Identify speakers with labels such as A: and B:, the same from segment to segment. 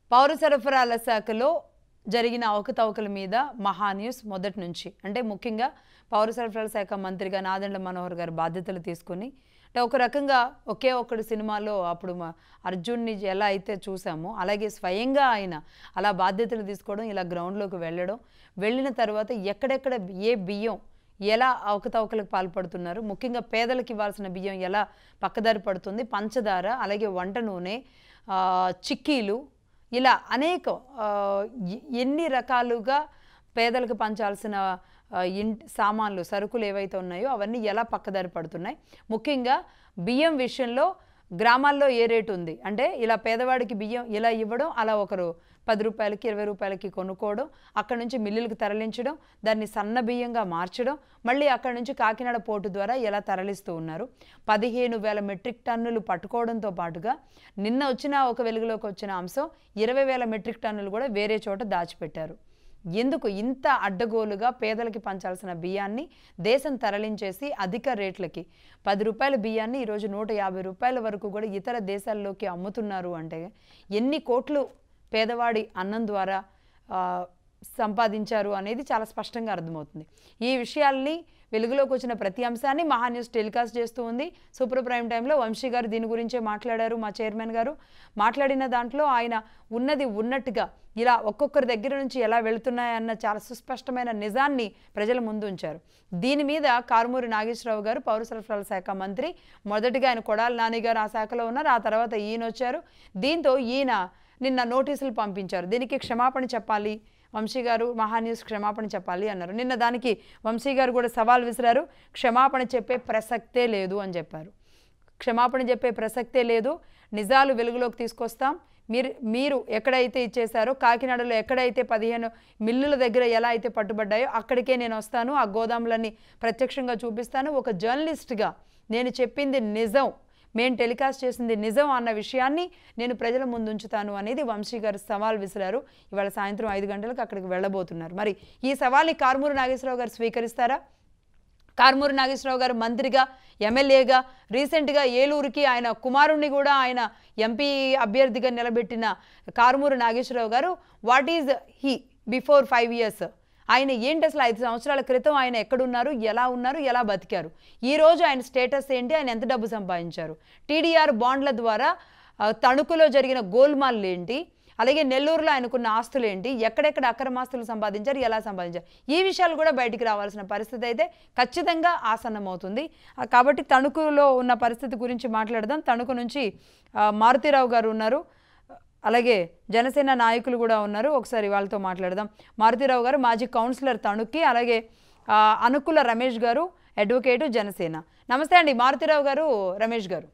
A: పౌర సరఫరాల శాఖలో జరిగిన అవకతవకల మీద మహా న్యూస్ మొదటి నుంచి అంటే ముఖ్యంగా పౌర సరఫరాల శాఖ మంత్రిగా నాదెండ్ల మనోహర్ గారు బాధ్యతలు తీసుకుని అంటే ఒక రకంగా ఒకే ఒక్కడు సినిమాలో అప్పుడు మా అర్జున్ని ఎలా అయితే చూసామో అలాగే స్వయంగా ఆయన అలా బాధ్యతలు తీసుకోవడం ఇలా గ్రౌండ్లోకి వెళ్ళడం వెళ్ళిన తర్వాత ఎక్కడెక్కడ ఏ బియ్యం ఎలా అవకతవకలకు పాల్పడుతున్నారు ముఖ్యంగా పేదలకు ఇవ్వాల్సిన బియ్యం ఎలా పక్కదారి పడుతుంది పంచదార అలాగే వంట నూనె ఆ, చిక్కీలు ఇలా అనేక ఆ, ఎ- ఎన్ని రకాలుగా పేదలకు పంచాల్సిన ఆ, ఇంటి సామాన్లు సరుకులు ఏవైతే ఉన్నాయో అవన్నీ ఎలా పక్కదారి పడుతున్నాయి ముఖ్యంగా బియ్యం విషయంలో గ్రామాల్లో ఏ రేటు ఉంది అంటే ఇలా పేదవాడికి బియ్యం ఇలా ఇవ్వడం అలా ఒకరు పది రూపాయలకి ఇరవై రూపాయలకి కొనుక్కోవడం అక్కడ నుంచి మిల్లులకు తరలించడం దాన్ని సన్న బియ్యంగా మార్చడం మళ్ళీ అక్కడ నుంచి కాకినాడ పోర్టు ద్వారా ఎలా తరలిస్తూ ఉన్నారు పదిహేను వేల మెట్రిక్ టన్నులు పట్టుకోవడంతో పాటుగా నిన్న వచ్చిన ఒక వెలుగులోకి వచ్చిన అంశం ఇరవై వేల మెట్రిక్ టన్నులు కూడా వేరే చోట దాచిపెట్టారు ఎందుకు ఇంత అడ్డగోలుగా పేదలకి పంచాల్సిన బియ్యాన్ని దేశం తరలించేసి అధిక రేట్లకి పది రూపాయల బియ్యాన్ని ఈరోజు నూట యాభై రూపాయల వరకు కూడా ఇతర దేశాల్లోకి అమ్ముతున్నారు అంటే ఎన్ని కోట్లు పేదవాడి అన్నం ద్వారా ఆ, సంపాదించారు అనేది చాలా స్పష్టంగా అర్థమవుతుంది ఈ విషయాల్ని వెలుగులోకి వచ్చిన ప్రతి అంశాన్ని మహా న్యూస్ టెలికాస్ట్ చేస్తూ ఉంది సూపర్ ప్రైమ్ టైంలో వంశీ గారు దీని గురించే మాట్లాడారు మా చైర్మన్ గారు మాట్లాడిన దాంట్లో ఆయన ఉన్నది ఉన్నట్టుగా ఇలా ఒక్కొక్కరి దగ్గర నుంచి ఎలా వెళుతున్నాయన్న చాలా సుస్పష్టమైన నిజాన్ని ప్రజల ముందు ఉంచారు దీని మీద కారుమూరి నాగేశ్వరరావు గారు పౌర సరఫరాల శాఖ మంత్రి మొదటిగా ఆయన కొడాలి నాని గారు ఆ శాఖలో ఉన్నారు ఆ తర్వాత ఈయన వచ్చారు దీంతో ఈయన నిన్న నోటీసులు పంపించారు దీనికి క్షమాపణ చెప్పాలి వంశీ గారు మహాన్యూస్ క్షమాపణ చెప్పాలి అన్నారు నిన్న దానికి వంశీ గారు కూడా సవాల్ విసిరారు క్షమాపణ చెప్పే ప్రసక్తే లేదు అని చెప్పారు క్షమాపణ చెప్పే ప్రసక్తే లేదు నిజాలు వెలుగులోకి తీసుకొస్తాం మీరు మీరు ఎక్కడైతే ఇచ్చేశారో కాకినాడలో ఎక్కడైతే పదిహేను మిల్లుల దగ్గర ఎలా అయితే పట్టుబడ్డాయో అక్కడికే నేను వస్తాను ఆ గోదాములన్నీ ప్రత్యక్షంగా చూపిస్తాను ఒక జర్నలిస్ట్గా నేను చెప్పింది నిజం మేము టెలికాస్ట్ చేసింది నిజం అన్న విషయాన్ని నేను ప్రజల ముందు ఉంచుతాను అనేది వంశీ గారు సవాల్ విసిరారు ఇవాళ సాయంత్రం ఐదు గంటలకు అక్కడికి వెళ్ళబోతున్నారు మరి ఈ సవాల్ని కారుమూరు నాగేశ్వరరావు గారు స్వీకరిస్తారా కారుమూరి నాగేశ్వరరావు గారు మంత్రిగా ఎమ్మెల్యేగా రీసెంట్గా ఏలూరుకి ఆయన కుమారుణ్ణి కూడా ఆయన ఎంపీ అభ్యర్థిగా నిలబెట్టిన కారుమూరి నాగేశ్వరరావు గారు what is he before five years ఆయన ఏంటి అసలు ఐదు సంవత్సరాల క్రితం ఆయన ఎక్కడున్నారు ఎలా ఉన్నారు ఎలా బతికారు ఈ రోజు ఆయన స్టేటస్ ఏంటి ఆయన ఎంత డబ్బు సంపాదించారు టీడీఆర్ బాండ్ల ద్వారా ఆ, తణుకులో జరిగిన గోల్మాల్ ఏంటి అలాగే నెల్లూరులో ఆయనకున్న ఆస్తులు ఏంటి ఎక్కడెక్కడ అక్రమాస్తులు సంపాదించారు ఎలా సంపాదించారు ఈ విషయాలు కూడా బయటికి రావాల్సిన పరిస్థితి అయితే ఖచ్చితంగా ఆసన్నమవుతుంది ఆ, కాబట్టి తణుకులో ఉన్న పరిస్థితి గురించి మాట్లాడదాం తణుకు నుంచి ఆ, మారుతీరావు గారు ఉన్నారు అలాగే జనసేన నాయకులు కూడా ఉన్నారు ఒకసారి వాళ్ళతో మాట్లాడదాం మారుతీరావు గారు మాజీ కౌన్సిలర్ తణుక్కి అలాగే ఆ, అనుకుల రమేష్ గారు అడ్వకేటు జనసేన నమస్తే అండి మారుతీరావు గారు రమేష్ గారు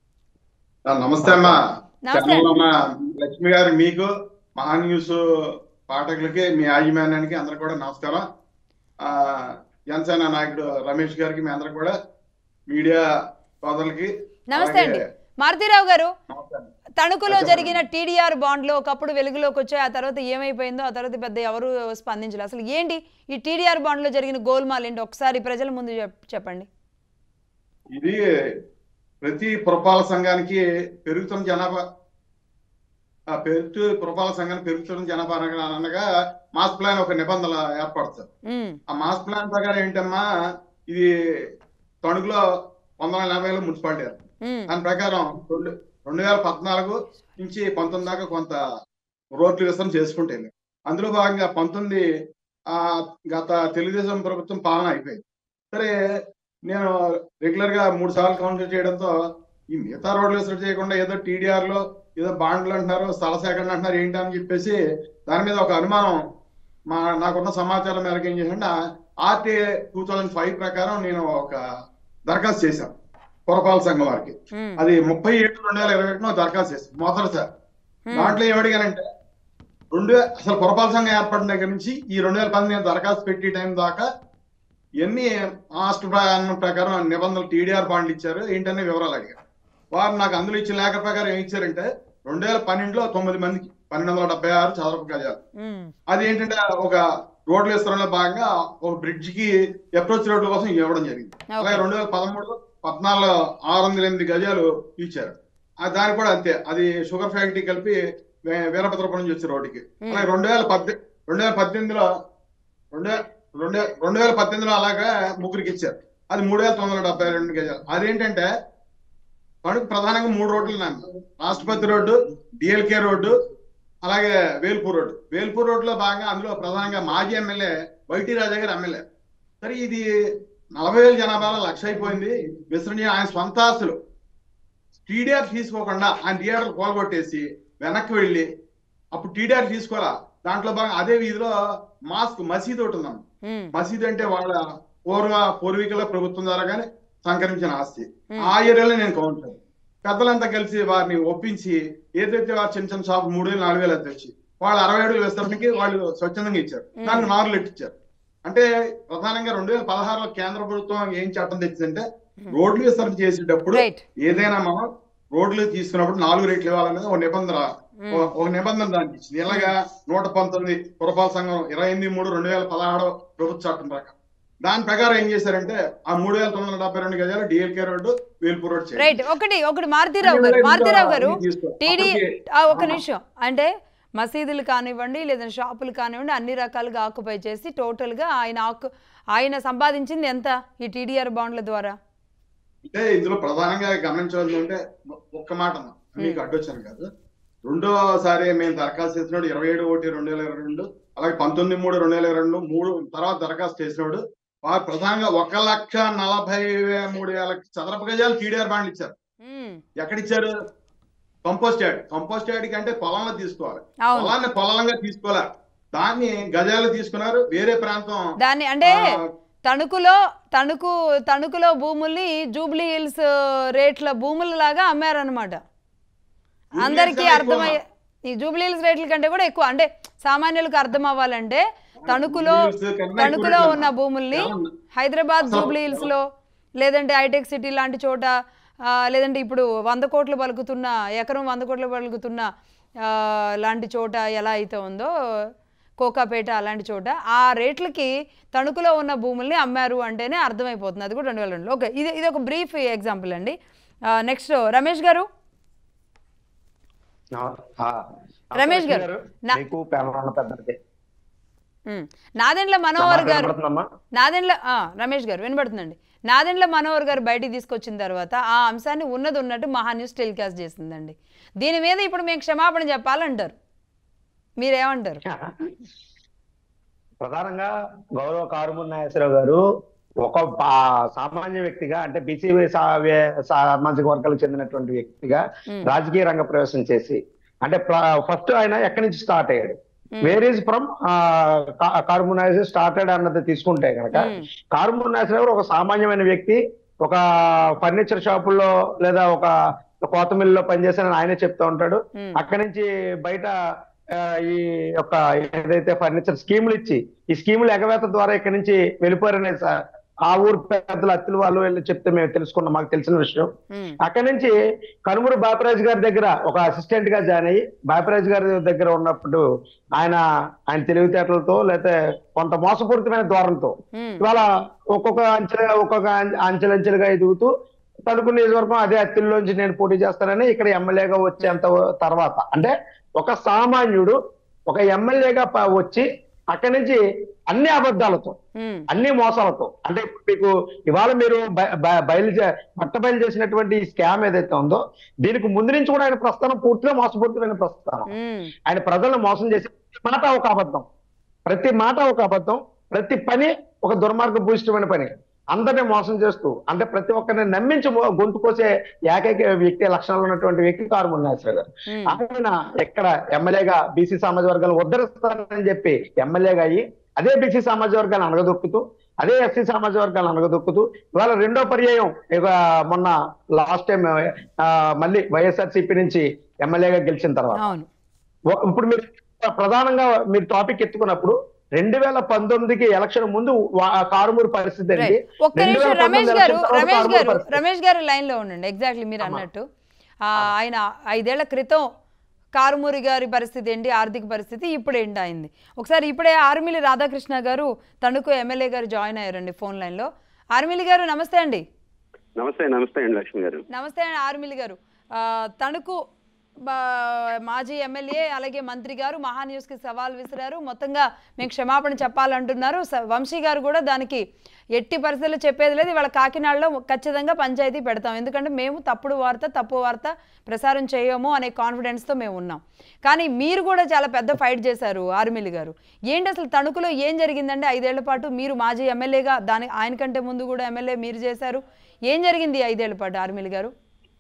B: ఆ, నమస్తే అమ్మా
A: నమస్తే.
B: అమ్మా లక్ష్మి గారు మీకు మహా న్యూస్ పాఠకులకి మీ యాజమాన్యానికి అందరికి కూడా నమస్కారం ఆ జనసేన నాయకుడు రమేష్ గారికి మీ అందరికి కూడా మీడియా సోదరులకి
A: నమస్తే అండి
B: అలాగే
A: మారుతీరావు గారు
B: నమస్కారం.
A: తణుకులో
B: చెప్పండి.
A: జరిగిన టీడీఆర్ బాండ్లో ఒకప్పుడు వెలుగులోకి వచ్చాయి ఆ తర్వాత ఏమైపోయిందో ఆ తర్వాత పెద్ద ఎవరు స్పందించలేదు అసలు ఏంటి ఈ టీడీఆర్ బాండ్లో జరిగిన గోల్మాల్ ఏంటి ఒకసారి ప్రజల ముందు చెప్- చెప్పండి
B: ఇది ప్రతి పురపాలక సంఘానికి పెరుగుతున్న జనాభా ఆ పెరుగుతూ పురపాలక సంఘానికి పెరుగుతున్న జనాభా అనగా అనగా మాస్ ప్లాన్ ఒక నిబంధన ఏర్పడుతుంది
A: ఉమ్,
B: ఆ మాస్ ప్లాన్ ప్రకారం ఏంటమ్మా ఇది తణుకులో పంతొమ్మిది వందల ఎనభైలో మున్సిపాలిటీ ఏర్పడింది.
A: ఉమ్,
B: దాని ప్రకారం రెండు రెండు వేల పద్నాలుగు నుంచి పంతొమ్మిది దాకా కొంత రోడ్లు విస్తరణ చేసుకుంటే అందులో భాగంగా పంతొమ్మిది ఆ గత తెలుగుదేశం ప్రభుత్వం పాలన అయిపోయింది సరే నేను రెగ్యులర్ గా మూడు సార్లు కౌన్సిల్ చేయడంతో ఈ మిగతా రోడ్లు విస్తరణ చేయకుండా ఏదో టీడీఆర్ లో ఏదో బాండ్లు అంటున్నారు స్థల సేకరణ అంటున్నారు ఏంటి అని చెప్పేసి దాని మీద ఒక అనుమానం మా నాకున్న సమాచారం మేరకు ఏం చేశాను ఆర్టీఏ టూ థౌజండ్ ఫైవ్ ప్రకారం నేను ఒక దరఖాస్తు చేశాను పురపాలక సంఘం వారికి
A: ఉమ్,
B: అది ముప్పై ఏడు రెండు వేల ఇరవై ఒకటిలో దరఖాస్తు చేశాను మొదటిసారి
A: ఉమ్,
B: దాంట్లో ఏమడిగానంటే రెండు వే- అసలు పురపాలక సంఘం ఏర్పడిన దగ్గర నుంచి ఈ రెండు వేల పది నేను దరఖాస్తు పెట్టి టైం దాకా ఎన్ని మాస్టర్ ప్లాన్ ప్రకారం నిబంధనలు టీడీఆర్ బాండ్లు ఇచ్చారు ఏంటనే వివరాలు అడిగారు వారు నాకు అందులో ఇచ్చిన లేఖ ప్రకారం ఏం ఇచ్చారంటే రెండు వేల పన్నెండులో తొమ్మిది మందికి పన్నెండు వందల డెబ్బై ఆరు చదరపు గజాలు
A: ఉమ్,
B: అది ఏంటంటే ఒక రోడ్ల విస్తరణలో భాగంగా ఒక బ్రిడ్జ్ కి అప్రోచ్ రోడ్ల కోసం ఇవ్వడం జరిగింది అలాగే రెండు వేల పదమూడు పద్నాలుగు ఆరు వందల ఎనిమిది గజాలు ఇచ్చారు ఆ దానికి కూడా అంతే అది షుగర్ ఫ్యాక్టరీ కలిపి వే- వీరభద్రపురం నుంచి వచ్చారు ఓటికి అలాగే రెండు వేల పద్దె రెండు వేల పద్దెనిమిదిలో రెండు వే- రెండు వే- రెండు వేల పద్దెనిమిదిలో అలాగా ముగ్గురికి ఇచ్చారు అది మూడు వేల తొమ్మిది వందల డెబ్బై రెండు గజాలు అదేంటంటే తణుకు ప్రధానంగా మూడు రోడ్లు ఉన్నాయి రాష్ట్రపతి రోడ్డు డిఎల్కే రోడ్డు అలాగే వేల్పూర్ రోడ్డు వేల్పూర్ రోడ్లో భాగంగా అందులో ప్రధానంగా మాజీ ఎమ్మెల్యే వైటీ రాజా గారు ఎమ్మెల్యే సరే ఇది నలభై వేల జనాభాలో లక్ష అయిపోయింది విసరణీయ ఆయన స్వంత ఆస్తులు టీడీఆర్ తీసుకోకుండా ఆయన టీఆర్ కోలగొట్టేసి వెనక్కి వెళ్ళి అప్పుడు టీడీఆర్ తీసుకోవాలా దాంట్లో భాగంగా అదే వీధిలో మాస్క్ మసీద్ ఒకటి ఉందన్న
A: ఉమ్,
B: మసీద్ అంటే వాళ్ళ పూర్వ పూర్వీకుల ప్రభుత్వం ద్వారా కానీ సంకరించిన ఆస్తి
A: ఉమ్,
B: ఆ ఏరియాలో నేను కౌంటర్ పెద్దలంతా కలిసి వారిని ఒప్పించి ఏదైతే వారు చిన్న చిన్న షాప్ మూడు వేలు నాలుగు వేలు అది తెచ్చి వాళ్ళు అరవై అడుగులు విస్తరణకి వాళ్ళు స్వచ్ఛందంగా ఇచ్చారు
A: మ్మ్.
B: దానికి నాలుగు ఇచ్చారు అంటే ప్రధానంగా రెండు వేల పదహారులో కేంద్ర ప్రభుత్వం ఏం చట్టం తెచ్చిందంటే రోడ్లు విస్తరణ చేసేటప్పుడు
A: రైట్
B: ఏదైనా మనం రోడ్లు తీసుకున్నప్పుడు నాలుగు రేట్లు ఇవ్వాలనేది ఒక నిబంధన
A: ఉమ్,
B: ఒక- ఒక నిబంధన దానికి ఇచ్చింది ఇలాగా నూట పంతొమ్మిది పురపాలక సంఘం ఇరవై ఎనిమిది మూడు రెండు వేల పదహారు ప్రభుత్వ చట్టం ప్రకారం దాని ప్రకారం ఏం చేశారంటే ఆ మూడు వేల తొమ్మిది వందల డెబ్బై రెండు గజాలు డిఎల్కే రోడ్డు వేల్పూర్ రోడ్ చేయాలి.
A: రైట్ ఒకటి ఒకటి మారుతీరావు గారు మారుతీరావు గారు
B: అన్ని తీసుకో-
A: టీడీ
B: అప్పటికి-
A: ఆ, ఒక నిమిషం అంటే మసీదులు కానివ్వండి లేదా షాపులు కానివ్వండి అన్ని రకాలుగా ఆక్యుపై చేసి టోటల్గా ఆయన ఆకు ఆయన సంపాదించింది ఎంత ఈ టీడీఆర్ బాండ్ల ద్వారా
B: అంటే ఇందులో ప్రధానంగా గమనించవలసి అంటే ఒక్క మాట అన్న. మీకు అడ్డొచ్చాను కాదు రెండోసారి మేము దరఖాస్తు చేసినాడు ఇరవై ఏడు ఒకటి రెండు వేల ఇరవై రెండు అలాగే పంతొమ్మిది మూడు రెండు వేల ఇరవై రెండు మూడు తర్వాత దరఖాస్తు చేసినాడు వారు ప్రధానంగా ఒక లక్ష నలభై వే- మూడు వేల చదరపు గజాలు టీడీఆర్ బాండ్లు ఇచ్చారు
A: ఉమ్,
B: ఎక్కడిచ్చారు కంపోస్ట్ యాడ్ కంపోస్ట్ యాడ్ కంటే పొలంలో తీసుకోవాలి
A: అవును
B: పొలాన్ని పొలంగా తీసుకోవాలి దాన్ని గజాలు తీసుకున్నారు వేరే ప్రాంతం
A: దాన్ని అంటే
B: ఆ,
A: తణుకులో తణుకు తణుకులో భూముల్ని జూబ్లీ హిల్స్ రేట్ల భూముల లాగా అమ్మారనమాట
B: జూబ్లీ
A: అందరికీ
B: హిల్స్
A: అర్థమయ్యే ఈ జూబ్లీ హిల్స్ రేట్ల కంటే కూడా ఎక్కువ అంటే సామాన్యులకు అర్థం అవ్వాలంటే తణుకులో
B: జూబ్లీ హిల్స్ కన్నా
A: తణుకులో
B: ఎక్కువ
A: ఉన్న భూముల్ని
B: ఏమన్నా?
A: హైదరాబాద్
B: అసలు-
A: జూబ్లీ హిల్స్ లో లేదంటే హైటెక్ సిటీ లాంటి చోట ఆ, లేదంటే ఇప్పుడు వంద కోట్లు పలుకుతున్న ఎకరం వంద కోట్లు పలుకుతున్న ఆ, లాంటి చోట ఎలా అయితే ఉందో కోకాపేట అలాంటి చోట ఆ రేట్లకి తణుకులో ఉన్న భూముల్ని అమ్మారు అంటేనే అర్థమైపోతుంది అది కూడా రెండు వేల రెండులో ఓకే ఇది ఇది ఒక బ్రీఫ్ ఎగ్జాంపుల్ అండి నెక్స్ట్ రమేష్ గారు
C: ఆ,
A: రమేష్ గారు, నా-
C: మీకు ప్యానల్ ఉన్న పెద్దది
A: ఉమ్. నాదెండ్ల మనోహర్ గారు
C: వినపడుతుందమ్మా
A: నాదెండ్ల ఆ, రమేష్ గారు వినబడుతుందండి నాదెండ్ల మనోహర్ గారు బయటికి తీసుకొచ్చిన తర్వాత ఆ అంశాన్ని ఉన్నది ఉన్నట్టు మహా న్యూస్ టెలికాస్ట్ చేసిందండి దీని మీద ఇప్పుడు మేము క్షమాపణ చెప్పాలంటారు మీరేమంటారు
C: ప్రధానంగా గౌరవ కారుమూరి నాగేశ్వరరావు గారు ఒక పా- సామాన్య వ్యక్తిగా అంటే బీసీ సామాజిక వర్గాలకు చెందినటువంటి వ్యక్తిగా
A: ఉమ్,
C: రాజకీయ రంగ ప్రవేశం చేసి అంటే ఫస్ట్ ఆయన ఎక్కడి నుంచి స్టార్ట్ అయ్యాడు
A: um,
C: where is from Karumuri Nageswara started అన్నది తీసుకుంటే కనుక
A: ఉమ్,
C: కారుమూరి నాగేశ్వరరావు గారు ఒక సామాన్యమైన వ్యక్తి ఒక ఫర్నిచర్ షాపుల్లో లేదా ఒక కోత మిల్లులో పనిచేసిన ఆయనే చెప్తా ఉంటాడు
A: ఉమ్,
C: అక్కడి నుంచి బయట ఆ, ఈ యొక్క ఏదైతే ఫర్నిచర్ స్కీములు ఇచ్చి ఈ స్కీములు ఎగవేత ద్వారా ఇక్కడి నుంచి వెళ్ళిపోయారనే స- ఆ ఊరు పెద్దలు అత్తులు వాళ్ళు వెళ్ళి చెప్తే మేము తెలుసుకున్నాం మాకు తెలిసిన విషయం
A: ఉమ్,
C: అక్కడి నుంచి కనుమూరు బాపరాజు గారి దగ్గర ఒక అసిస్టెంట్ గా జాయిన్ అయ్యి బాపరాజు గారి దగ్గర ఉన్నప్పుడు ఆయన ఆయన తెలివితేటలతో లేకపోతే కొంత మోసపూరితమైన ధోరణితో
A: ఉమ్,
C: ఇవాళ ఒక్కొక్క అంచెలుగా ఒక్కొక్క అంచె- అంచెలంచెలుగా ఎదుగుతూ తణుకు నియోజకవర్గం అదే అత్తిల్లోంచి నేను పోటీ చేస్తానని ఇక్కడ ఎమ్మెల్యేగా వచ్చేంత తర్వాత అంటే ఒక సామాన్యుడు ఒక ఎమ్మెల్యేగా ప- వచ్చి అక్కడి నుంచి అన్ని అబద్ధాలతో
A: ఉమ్,
C: అన్ని మోసాలతో అంటే ఇప్పుడు మీకు ఇవాళ మీరు బ- బ- బయలు చే- పట్ట బయలు చేసినటువంటి ఈ స్కామ్ ఏదైతే ఉందో దీనికి ముందు నుంచి కూడా ఆయన ప్రస్థానం పూర్తిగా మోసపూరితమైన ప్రస్థానం
A: ఉమ్,
C: ఆయన ప్రజలను మోసం చేసి ప్రతి మాట ఒక అబద్ధం ప్రతి మాట ఒక అబద్ధం ప్రతి పని ఒక దుర్మార్గ భూయిష్టమైన పని అందరిని మోసం చేస్తూ అంటే ప్రతి ఒక్కరిని నమ్మించి మో- గొంతు కోసే ఏకైక వ్యక్తి లక్షణాలు ఉన్నటువంటి వ్యక్తి కారుమూరి నాగేశ్వర గారు
A: ఉమ్,
C: ఆయన ఎక్కడ ఎమ్మెల్యేగా బీసీ సామాజిక వర్గాలు ఉద్ధరిస్తానని చెప్పి ఎమ్మెల్యేగా అయ్యి అదే బీసీ సామాజిక వర్గాన్ని అనగదొక్కుతూ అదే ఎస్సీ సామాజిక వర్గాన్ని అనగదొక్కుతూ ఇవాళ రెండో పర్యాయం ఇక మొన్న లాస్ట్ టైం మళ్ళీ వైఎస్ఆర్సీపీ నుంచి ఎమ్మెల్యేగా గెలిచిన తర్వాత
A: అవును
C: ఓ- ఇప్పుడు మీరు ప్రధానంగా మీరు టాపిక్ ఎత్తుకున్నప్పుడు రెండు వేల పంతొమ్మిదికి ఎలక్షన్ ముందు వా- కారుమూరు పరిస్థితి ఏంటి
A: రైట్ ఒక్క
C: రెండు
A: నిమిషం
C: వేల
A: రమేష్
C: పంతొమ్మిది
A: గారు
C: ఎలక్షన్ తర్వాత
A: రమేష్
C: కారుమూరు
A: గారు
C: పరిస్థితి.
A: రమేష్ గారు లైన్ లో ఉండండి ఎగ్జాక్ట్లీ మీరు
C: అమ్మా.
A: అన్నట్టు ఆ, ఆయన ఐదేళ్ల క్రితం కారుమూరి గారి పరిస్థితి ఏంటి ఆర్థిక పరిస్థితి ఇప్పుడు ఏంటి అయింది ఒకసారి ఇప్పుడే ఆర్మిలి రాధాకృష్ణ గారు తణుకు ఎమ్మెల్యే గారు జాయిన్ అయ్యారండి ఫోన్ లైన్ లో ఆర్మిలి గారు నమస్తే అండి
D: నమస్తే నమస్తే అండి లక్ష్మి గారు
A: నమస్తే అండి ఆర్మిలి గారు ఆ, తణుకు బా- మాజీ ఎమ్మెల్యే అలాగే మంత్రి గారు మహాన్యూస్కి సవాల్ విసిరారు మొత్తంగా మేము క్షమాపణ చెప్పాలంటున్నారు స- వంశీ గారు కూడా దానికి ఎట్టి పరిస్థితుల్లో చెప్పేది లేదు ఇవాళ కాకినాడలో ఖచ్చితంగా పంచాయతీ పెడతాం ఎందుకంటే మేము తప్పుడు వార్త తప్పు వార్త ప్రసారం చేయము అనే కాన్ఫిడెన్స్తో మేము ఉన్నాం కానీ మీరు కూడా చాలా పెద్ద ఫైట్ చేశారు ఆర్మిలి గారు ఏంటి అసలు తణుకులో ఏం జరిగిందంటే ఐదేళ్ల పాటు మీరు మాజీ ఎమ్మెల్యేగా దాని ఆయన కంటే ముందు కూడా ఎమ్మెల్యే మీరు చేశారు ఏం జరిగింది ఈ ఐదేళ్ల పాటు ఆర్మిలి గారు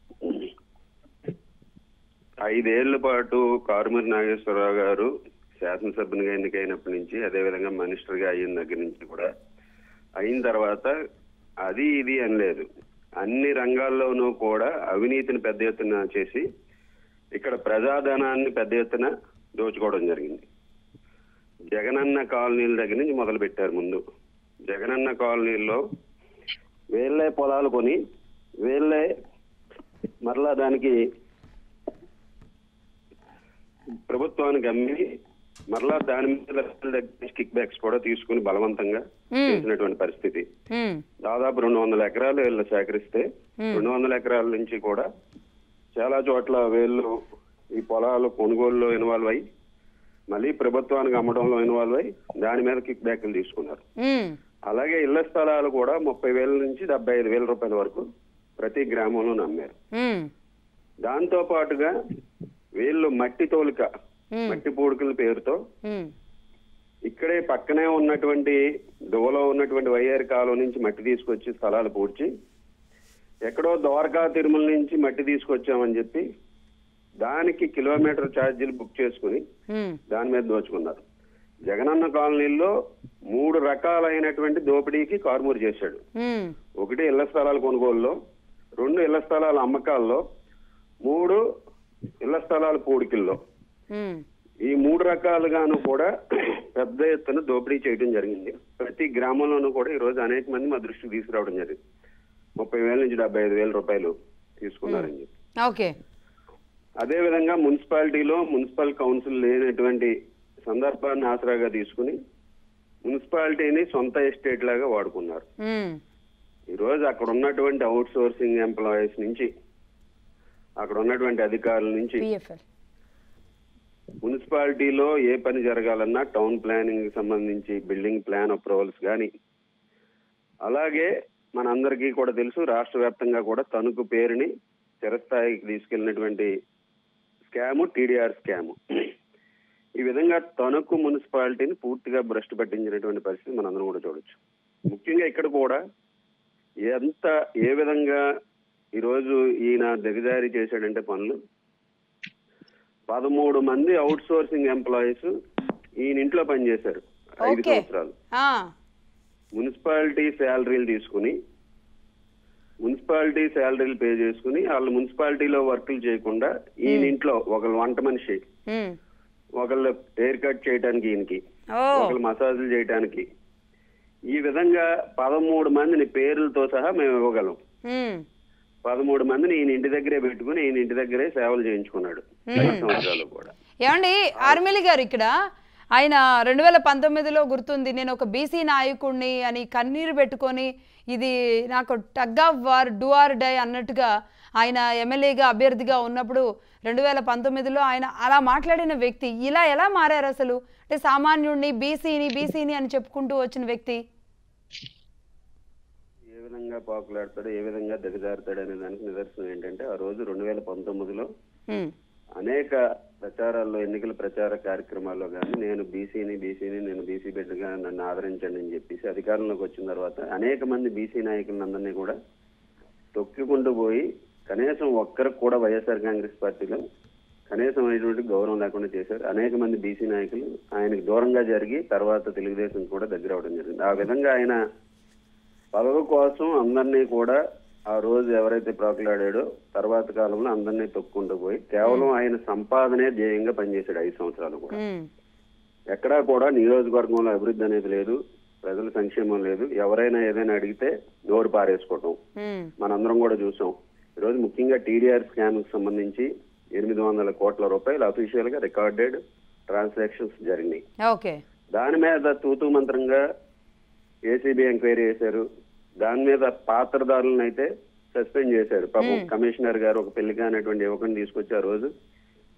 D: ఐదేళ్ల పాటు కారుమూరి నాగేశ్వరరావు గారు శాసనసభ్యునిగా ఎన్నికైనప్పటి నుంచి అదేవిధంగా మినిస్టర్ గా అయిన దగ్గర నుంచి కూడా అయిన తర్వాత అది ఇది అని లేదు అన్ని రంగాల్లోనూ కూడా అవినీతిని పెద్ద ఎత్తున చేసి ఇక్కడ ప్రజాధనాన్ని పెద్ద ఎత్తున దోచుకోవడం జరిగింది జగనన్న కాలనీల దగ్గర నుంచి మొదలు పెట్టారు ముందు జగనన్న కాలనీల్లో వేళ్ళే పొలాలు కొని వేళ్ళే మరలా దానికి ప్రభుత్వానికి అమ్మి మరలా దాని మీద కిక్ బ్యాక్స్ కూడా తీసుకుని బలవంతంగా
A: మ్మ్.
D: చేసినటువంటి పరిస్థితి
A: హ్మ్.
D: దాదాపు రెండు వందల ఎకరాలు వీళ్ళు సేకరిస్తే రెండు వందల ఎకరాల నుంచి కూడా చాలా చోట్ల వీళ్ళు ఈ పొలాలు కొనుగోలులో ఇన్వాల్వ్ అయ్యి మళ్ళీ ప్రభుత్వానికి అమ్మడంలో ఇన్వాల్వ్ అయ్యి దాని మీద కిక్ బ్యాక్లు తీసుకున్నారు
A: హ్మ్.
D: అలాగే ఇళ్ల స్థలాలు కూడా ముప్పై వేల నుంచి డెబ్బై ఐదు వేల రూపాయల వరకు ప్రతి గ్రామంలో నమ్మారు
A: హ్మ్.
D: దాంతో పాటుగా వీళ్ళు మట్టి తోలిక
A: మ్మ్.
D: మట్టి పూడికల పేరుతో
A: హ్మ్.
D: ఇక్కడే పక్కనే ఉన్నటువంటి దువలో ఉన్నటువంటి వైఆర్ కాలువ నుంచి మట్టి తీసుకొచ్చి స్థలాలు పూడ్చి ఎక్కడో ద్వారకా తిరుమల నుంచి మట్టి తీసుకొచ్చామని చెప్పి దానికి కిలోమీటర్ ఛార్జీలు బుక్ చేసుకుని
A: హ్మ్.
D: దాని మీద దోచుకున్నారు జగనన్న కాలనీలో మూడు రకాలైనటువంటి దోపిడీకి కారుమూరు చేశాడు
A: హ్మ్.
D: ఒకటి ఇళ్ల స్థలాల కొనుగోలులో రెండు ఇళ్ల స్థలాల అమ్మకాల్లో మూడు ఇళ్ల స్థలాల పూడికల్లో
A: హ్మ్.
D: ఈ మూడు రకాలుగాను కూడా పెద్ద ఎత్తున దోపిడీ చేయడం జరిగింది ప్రతి గ్రామంలోనూ కూడా ఈ రోజు అనేక మంది మా దృష్టికి తీసుకురావడం జరిగింది ముప్పై వేల నుంచి డెబ్బై ఐదు వేల రూపాయలు తీసుకున్నారని చెప్పి
A: ఓకే
D: అదే విధంగా మున్సిపాలిటీలో మున్సిపల్ కౌన్సిల్ లేనటువంటి సందర్భాన్ని ఆసరాగా తీసుకుని మున్సిపాలిటీని సొంత ఎస్టేట్ లాగా వాడుకున్నారు
A: హ్మ్.
D: ఈ రోజు అక్కడ ఉన్నటువంటి అవుట్ సోర్సింగ్ ఎంప్లాయీస్ నుంచి అక్కడ ఉన్నటువంటి అధికారుల నుంచి
A: పిఎఫ్ఎల్
D: మున్సిపాలిటీలో ఏ పని జరగాలన్నా టౌన్ ప్లానింగ్ కి సంబంధించి బిల్డింగ్ ప్లాన్ అప్రూవల్స్ కానీ అలాగే మనందరికీ కూడా తెలుసు రాష్ట్ర వ్యాప్తంగా కూడా తణుకు పేరుని చిరస్థాయికి తీసుకెళ్లినటువంటి స్కాము టీడీఆర్ స్కాము ఈ విధంగా తణుకు మున్సిపాలిటీని పూర్తిగా భ్రష్టు పట్టించినటువంటి పరిస్థితి మనందరం కూడా చూడొచ్చు ముఖ్యంగా ఇక్కడ కూడా ఎంత ఏ విధంగా ఈరోజు ఈయన దిగజారి చేశాడంటే పనులు పదమూడు మంది అవుట్ సోర్సింగ్ ఎంప్లాయీస్ ఈయన ఇంట్లో పనిచేశారు ఐదు
A: ఓకే.
D: సంవత్సరాలు
A: ఆ.
D: మున్సిపాలిటీ శాలరీలు తీసుకుని మున్సిపాలిటీ శాలరీలు పే చేసుకుని వాళ్ళు మున్సిపాలిటీలో వర్కులు చేయకుండా ఈయన ఇంట్లో ఒకళ్ళు వంట మనిషి
A: హ్మ్.
D: ఒకళ్ళు హెయిర్ కట్ చేయడానికి ఈయనకి
A: ఓ
D: ఒకళ్ళు మసాజులు చేయడానికి ఈ విధంగా పదమూడు మందిని పేర్లతో సహా మేము ఇవ్వగలం
A: హ్మ్.
D: పదమూడు మందిని ఈయన ఇంటి దగ్గరే పెట్టుకుని ఈయన ఇంటి దగ్గరే సేవలు చేయించుకున్నాడు ఐదు సంవత్సరాలు కూడా
A: ఏమండి ఆర్మిలి గారు ఇక్కడ ఆయన రెండు వేల పంతొమ్మిదిలో గుర్తుంది నేను ఒక బీసీ నాయకుడిని అని కన్నీరు పెట్టుకొని ఇది నాకు tug of war do or die అన్నట్టుగా ఆయన ఎమ్మెల్యేగా అభ్యర్థిగా ఉన్నప్పుడు రెండు వేల పంతొమ్మిదిలో ఆయన అలా మాట్లాడిన వ్యక్తి ఇలా ఎలా మారారు అసలు అంటే సామాన్యుడిని బీసీని బీసీని అని చెప్పుకుంటూ వచ్చిన వ్యక్తి
D: ఏ విధంగా పాకులాడతాడు ఏ విధంగా దిగజారుతాడు అనే దానికి నిదర్శనం ఏంటంటే ఆ రోజు రెండు వేల పంతొమ్మిదిలో
A: హ్మ్.
D: అనేక ప్రచారాల్లో ఎన్నికల ప్రచార కార్యక్రమాల్లో కానీ నేను బీసీని బీసీని నేను బీసీ బిడ్డగా నన్ను ఆదరించండి అని చెప్పేసి అధికారంలోకి వచ్చిన తర్వాత అనేక మంది బీసీ నాయకులందరినీ కూడా తొక్కికుంటూ పోయి కనీసం ఒక్కరికి కూడా వైఎస్ఆర్ కాంగ్రెస్ పార్టీలో కనీసం అనేటువంటి గౌరవం లేకుండా చేశారు అనేక మంది బీసీ నాయకులు ఆయనకు దూరంగా జరిగి తర్వాత తెలుగుదేశం కూడా దగ్గర అవడం జరిగింది ఆ విధంగా ఆయన పదవి కోసం అందరినీ కూడా ఆ రోజు ఎవరైతే ప్రాకులాడాడో తర్వాత కాలంలో అందరినీ తొక్కుంటూ పోయి కేవలం ఆయన సంపాదనే ధ్యేయంగా పనిచేశాడు ఐదు సంవత్సరాలు కూడా
A: హ్మ్.
D: ఎక్కడా కూడా నియోజకవర్గంలో అభివృద్ధి అనేది లేదు ప్రజల సంక్షేమం లేదు ఎవరైనా ఏదైనా అడిగితే నోరు పారేసుకోవటం
A: హ్మ్.
D: మనందరం కూడా చూసాం ఈరోజు ముఖ్యంగా టీడీఆర్ స్కామ్ కి సంబంధించి ఎనిమిది వందల కోట్ల రూపాయలు అఫీషియల్ గా రికార్డెడ్ ట్రాన్సాక్షన్స్ జరిగినాయి
A: ఓకే
D: దాని మీద తూతూ మంత్రంగా ఏసీబీ ఎంక్వైరీ చేశారు దాని మీద పాత్రదారులను అయితే సస్పెండ్ చేశారు పాపం కమిషనర్ గారు ఒక పెళ్లి కానటువంటి యువకుని తీసుకొచ్చి ఆ రోజు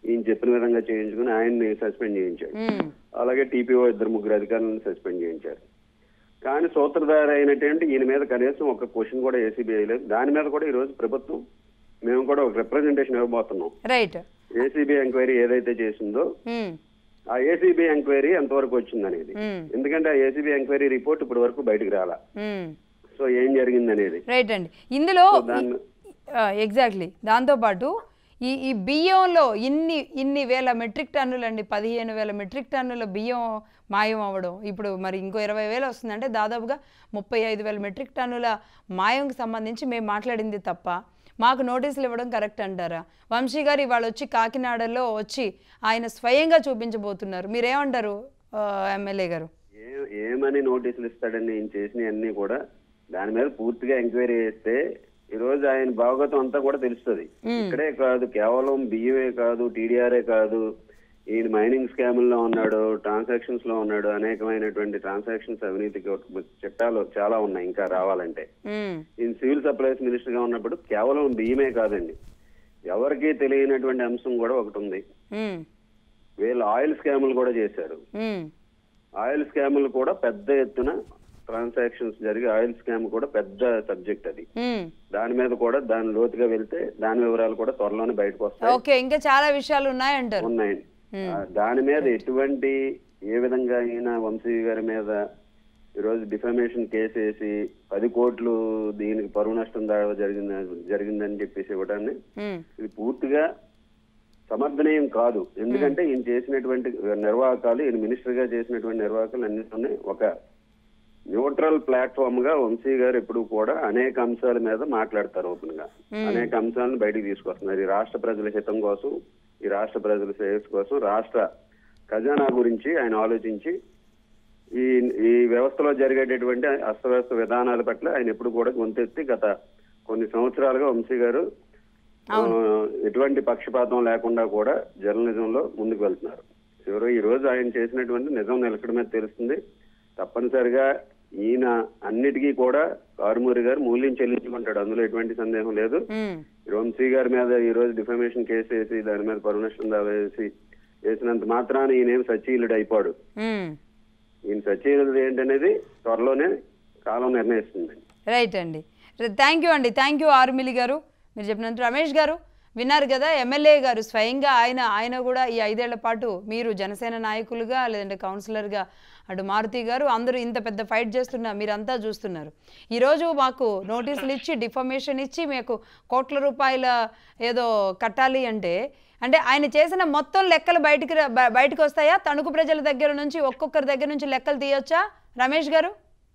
D: ఈయన చెప్పిన విధంగా చేయించుకుని ఆయన్ని సస్పెండ్ చేయించాడు
A: ఉమ్,
D: అలాగే టీపీఓ ఇద్దరు ముగ్గురు అధికారులను సస్పెండ్ చేయించారు కానీ సూత్రధార అయినటువంటి ఈయన మీద కనీసం ఒక క్వశ్చన్ కూడా ఏసీబీ వేయలేదు దాని మీద కూడా ఈ రోజు ప్రభుత్వం మేము కూడా ఒక రిప్రజెంటేషన్ ఇవ్వబోతున్నాం
A: రైట్
D: ఏసీబీ ఎంక్వైరీ ఏదైతే చేసిందో
A: ఉమ్,
D: ఆ ఏసీబీ ఎంక్వైరీ ఎంతవరకు వచ్చింది అనేది
A: ఉమ్,
D: ఎందుకంటే ఆ ఏసీబీ ఎంక్వైరీ రిపోర్ట్ ఇప్పటి వరకు బయటకు రాలా
A: ఉమ్.
D: సో ఏం జరిగింది అనేది
A: రైట్ అండి ఇందులో
D: సో దాన్ని
A: ఎగ్జాక్ట్లీ దాంతోపాటు ఈ ఈ బియ్యంలో ఇన్ని ఇన్ని వేల మెట్రిక్ టన్నులు అండి పదిహేను వేల మెట్రిక్ టన్నుల బియ్యం మాయం అవ్వడం ఇప్పుడు మరి ఇంకో ఇరవై వేలు వస్తుందంటే దాదాపుగా ముప్పై ఐదు వేల మెట్రిక్ టన్నుల మాయంకి సంబంధించి మేము మాట్లాడింది తప్ప మాకు నోటీసులు ఇవ్వడం కరెక్ట్ అంటారా వంశీ గారు ఇవాళ వచ్చి కాకినాడలో వచ్చి ఆయన స్వయంగా చూపించబోతున్నారు మీరేమంటారు ఎమ్మెల్యే గారు
D: ఏ- ఏమని నోటీసులు ఇస్తాడని ఈయన చేసినవన్నీ కూడా దాని మీద పూర్తిగా ఎంక్వైరీ చేస్తే ఈ రోజు ఆయన భాగవతం అంతా కూడా తెలుస్తుంది ఇక్కడే కాదు కేవలం బియ్యమే కాదు టీడీఆర్ఏ కాదు ఈయన మైనింగ్ స్కాముల్లో ఉన్నాడు ట్రాన్సాక్షన్స్ లో ఉన్నాడు అనేకమైనటువంటి ట్రాన్సాక్షన్స్ అవినీతికి చట్టాలు చాలా ఉన్నాయి ఇంకా రావాలంటే
A: ఉమ్,
D: ఈయన సివిల్ సప్లైస్ మినిస్టర్ గా ఉన్నప్పుడు కేవలం బియ్యమే కాదండి ఎవరికీ తెలియనటువంటి అంశం కూడా ఒకటి ఉంది
A: ఉమ్,
D: వీళ్ళు ఆయిల్ స్కాములు కూడా చేశారు
A: ఉమ్,
D: ఆయిల్ స్కాములు కూడా పెద్ద ఎత్తున ట్రాన్సాక్షన్స్ జరిగి ఆయిల్ స్కామ్ కూడా పెద్ద సబ్జెక్ట్ అది
A: ఉమ్.
D: దాని మీద కూడా దాని లోతుగా వెళ్తే దాని వివరాలు కూడా త్వరలోనే బయటకు వస్తాయి
A: ఓకే ఇంకా చాలా విషయాలు ఉన్నాయంటారు
D: ఉన్నాయి ఆ, దాని మీద ఎటువంటి ఏ విధంగా అయినా వంశీ గారి మీద ఈరోజు డిఫమేషన్ కేసు వేసి పది కోట్లు దీనికి పరువు నష్టం దావా జరిగింది జరిగిందని చెప్పేసి ఇవ్వడాన్ని
A: ఉమ్,
D: ఇది పూర్తిగా సమర్థనీయం కాదు ఎందుకంటే ఈయన చేసినటువంటి నిర్వాహకాలు ఈయన మినిస్టర్ గా చేసినటువంటి నిర్వాహకాలు అన్నింటినీ ఒక న్యూట్రల్ ప్లాట్ఫామ్ గా వంశీ గారు ఎప్పుడు కూడా అనేక అంశాల మీద మాట్లాడతారు ఓపెన్ గా అనేక అంశాలను బయటికి తీసుకొస్తున్నారు ఈ రాష్ట్ర ప్రజల హితం కోసం ఈ రాష్ట్ర ప్రజల శ్రేయస్సు కోసం రాష్ట్ర ఖజానా గురించి ఆయన ఆలోచించి ఈ ఈ వ్యవస్థలో జరిగేటటువంటి అస్తవ్యస్త విధానాల పట్ల ఆయన ఎప్పుడు కూడా గొంతెత్తి గత కొన్ని సంవత్సరాలుగా వంశీ గారు ఆ, ఎటువంటి పక్షపాతం లేకుండా కూడా జర్నలిజంలో ముందుకు వెళ్తున్నారు చివరి ఈ రోజు ఆయన చేసినటువంటి నిజం నిలకడ మీద తెలుస్తుంది తప్పనిసరిగా ఈయన అన్నిటికీ కూడా కారుమూరి గారు మూల్యం చెల్లించుకుంటాడు అందులో ఎటువంటి సందేహం లేదు
A: ఉమ్,
D: ఈ వంశీ గారి మీద ఈ రోజు డిఫమేషన్ కేసు వేసి దాని మీద పరునష్టం దావా వేసి వేసినంత మాత్రాన ఈయనేం సచీలుడు అయిపోడు
A: ఉమ్.
D: ఈయన సచీలుడు ఏంటనేది త్వరలోనే కాలం నిర్ణయిస్తుంది
A: రైట్ అండి థ్యాంక్ యూ అండి థ్యాంక్ యూ ఆర్మిలి గారు మీరు చెప్పినంత రమేష్ గారు విన్నారు కదా ఎమ్మెల్యే గారు స్వయంగా ఆయన ఆయన కూడా ఈ ఐదేళ్ల పాటు మీరు జనసేన నాయకులుగా లేదంటే కౌన్సిలర్గా అటు మారుతి గారు అందరూ ఇంత పెద్ద ఫైట్ చేస్తున్నా మీరంతా చూస్తున్నారు ఈరోజు మాకు నోటీసులు ఇచ్చి డిఫర్మేషన్ ఇచ్చి మీకు కోట్ల రూపాయల ఏదో కట్టాలి అంటే అంటే ఆయన చేసిన మొత్తం లెక్కలు బయటికి రా- బ- బయటకు వస్తాయా తణుకు ప్రజల దగ్గర నుంచి ఒక్కొక్కరి దగ్గర నుంచి లెక్కలు తీయొచ్చా రమేష్ గారు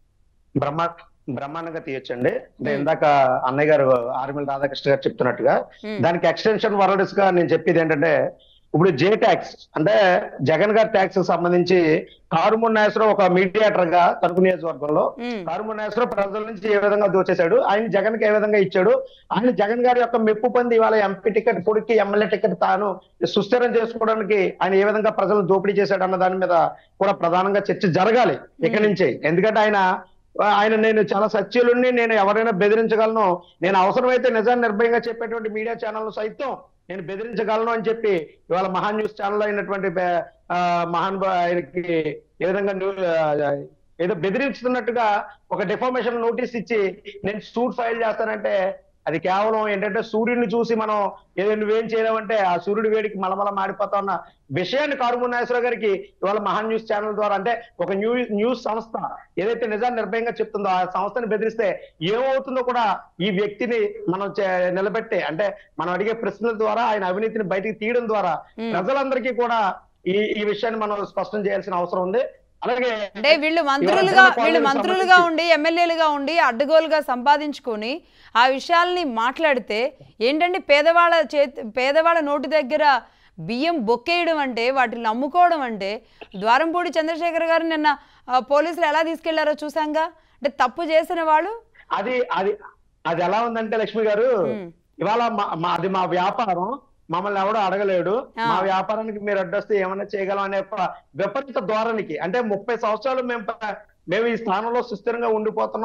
C: బ్రహ్మ బ్రహ్మాండంగా తీయొచ్చండి అంటే ఇందాక అన్నయ్య గారు ఆర్మిల్ రాధాకృష్ణ గారు చెప్తున్నట్టుగా
A: Hmm.
C: దానికి ఎక్స్టెన్షన్ వర్డర్స్ గా నేను చెప్పేది ఏంటంటే ఇప్పుడు జే ట్యాక్స్ అంటే జగన్ గారి ట్యాక్స్ సంబంధించి కారుమూర్ నాగేశ్వరరావు ఒక మీడియేటర్ గా తణుకు నియోజకవర్గంలో
A: ఉమ్,
C: కారుమూర్ నాగేశ్వరరావు ప్రజల నుంచి ఏ విధంగా దోచేశాడు ఆయన జగన్ కి ఏ విధంగా ఇచ్చాడు ఆయన జగన్ గారి యొక్క మెప్పు పొంది ఇవాళ ఎంపీ టికెట్ కొడుక్కి ఎమ్మెల్యే టికెట్ తాను సుస్థిరం చేసుకోవడానికి ఆయన ఏ విధంగా ప్రజలను దోపిడీ చేశాడు అన్న దాని మీద కూడా ప్రధానంగా చర్చ జరగాలి ఇక్కడి నుంచి ఎందుకంటే ఆయన ఆయన నేను చాలా సత్యులుని నేను ఎవరైనా బెదిరించగలను నేను అవసరమైతే నిజాన్ని నిర్భయంగా చెప్పేటువంటి మీడియా ఛానల్ సైతం నేను బెదిరించగలను అని చెప్పి ఇవాళ మహాన్ న్యూస్ ఛానల్ అయినటువంటి బె- ఆ, మహాన్ బా- ఆయనకి ఏ విధంగా న్యూ- ఆ, ఏదో బెదిరిస్తున్నట్టుగా ఒక డిఫార్మేషన్ నోటీస్ ఇచ్చి నేను సూట్ ఫైల్ చేస్తానంటే అది కేవలం ఏంటంటే సూర్యుడిని చూసి మనం ఏదో నువ్వేం చేయలేమంటే ఆ సూర్యుడి వేడికి మలమల మాడిపోతా ఉన్న విషయాన్ని కారుమూరి నాగేశ్వర గారికి ఇవాళ మహాన్ న్యూస్ ఛానల్ ద్వారా అంటే ఒక న్యూ న్యూస్ సంస్థ ఏదైతే నిజాన్ని నిర్భయంగా చెప్తుందో ఆ సంస్థని బెదిరిస్తే ఏమవుతుందో కూడా ఈ వ్యక్తిని మనం చే- నిలబెట్టే అంటే మనం అడిగే ప్రశ్నల ద్వారా ఆయన అవినీతిని బయటికి తీయడం ద్వారా ప్రజలందరికీ కూడా ఈ ఈ విషయాన్ని మనం స్పష్టం చేయాల్సిన అవసరం ఉంది అలాగే
A: అంటే వీళ్ళు మంత్రులుగా
C: జగన్
A: వీళ్ళు
C: పాలనకు
A: మంత్రులుగా
C: సంబంధించి-
A: ఉండి ఎమ్మెల్యేలుగా ఉండి అడ్డగోలుగా సంపాదించుకొని ఆ విషయాల్ని మాట్లాడితే ఏంటంటే పేదవాళ్ళ చేతి పేదవాళ్ళ నోటి దగ్గర బియ్యం బొక్కేయడం అంటే వాటిని నమ్ముకోవడం అంటే ద్వారంపూడి చంద్రశేఖర్ గారు నిన్న ఆ, పోలీసులు ఎలా తీసుకెళ్లారో చూసాంగా అంటే తప్పు చేసిన వాళ్ళు
C: అది అది అది ఎలా ఉందంటే లక్ష్మి గారు
A: ఉమ్,
C: ఇవాళ మా- మా- అది మా వ్యాపారం మమ్మల్ని ఎవడో అడగలేడు
A: ఆ.
C: మా వ్యాపారానికి మీరు అడ్డొస్తే ఏమైనా చేయగలం అనే ఒక విపరీత ధోరణికి అంటే ముప్పై సంవత్సరాలు మేము ప- మేము ఈ స్థానంలో సుస్థిరంగా ఉండిపోతున్నాం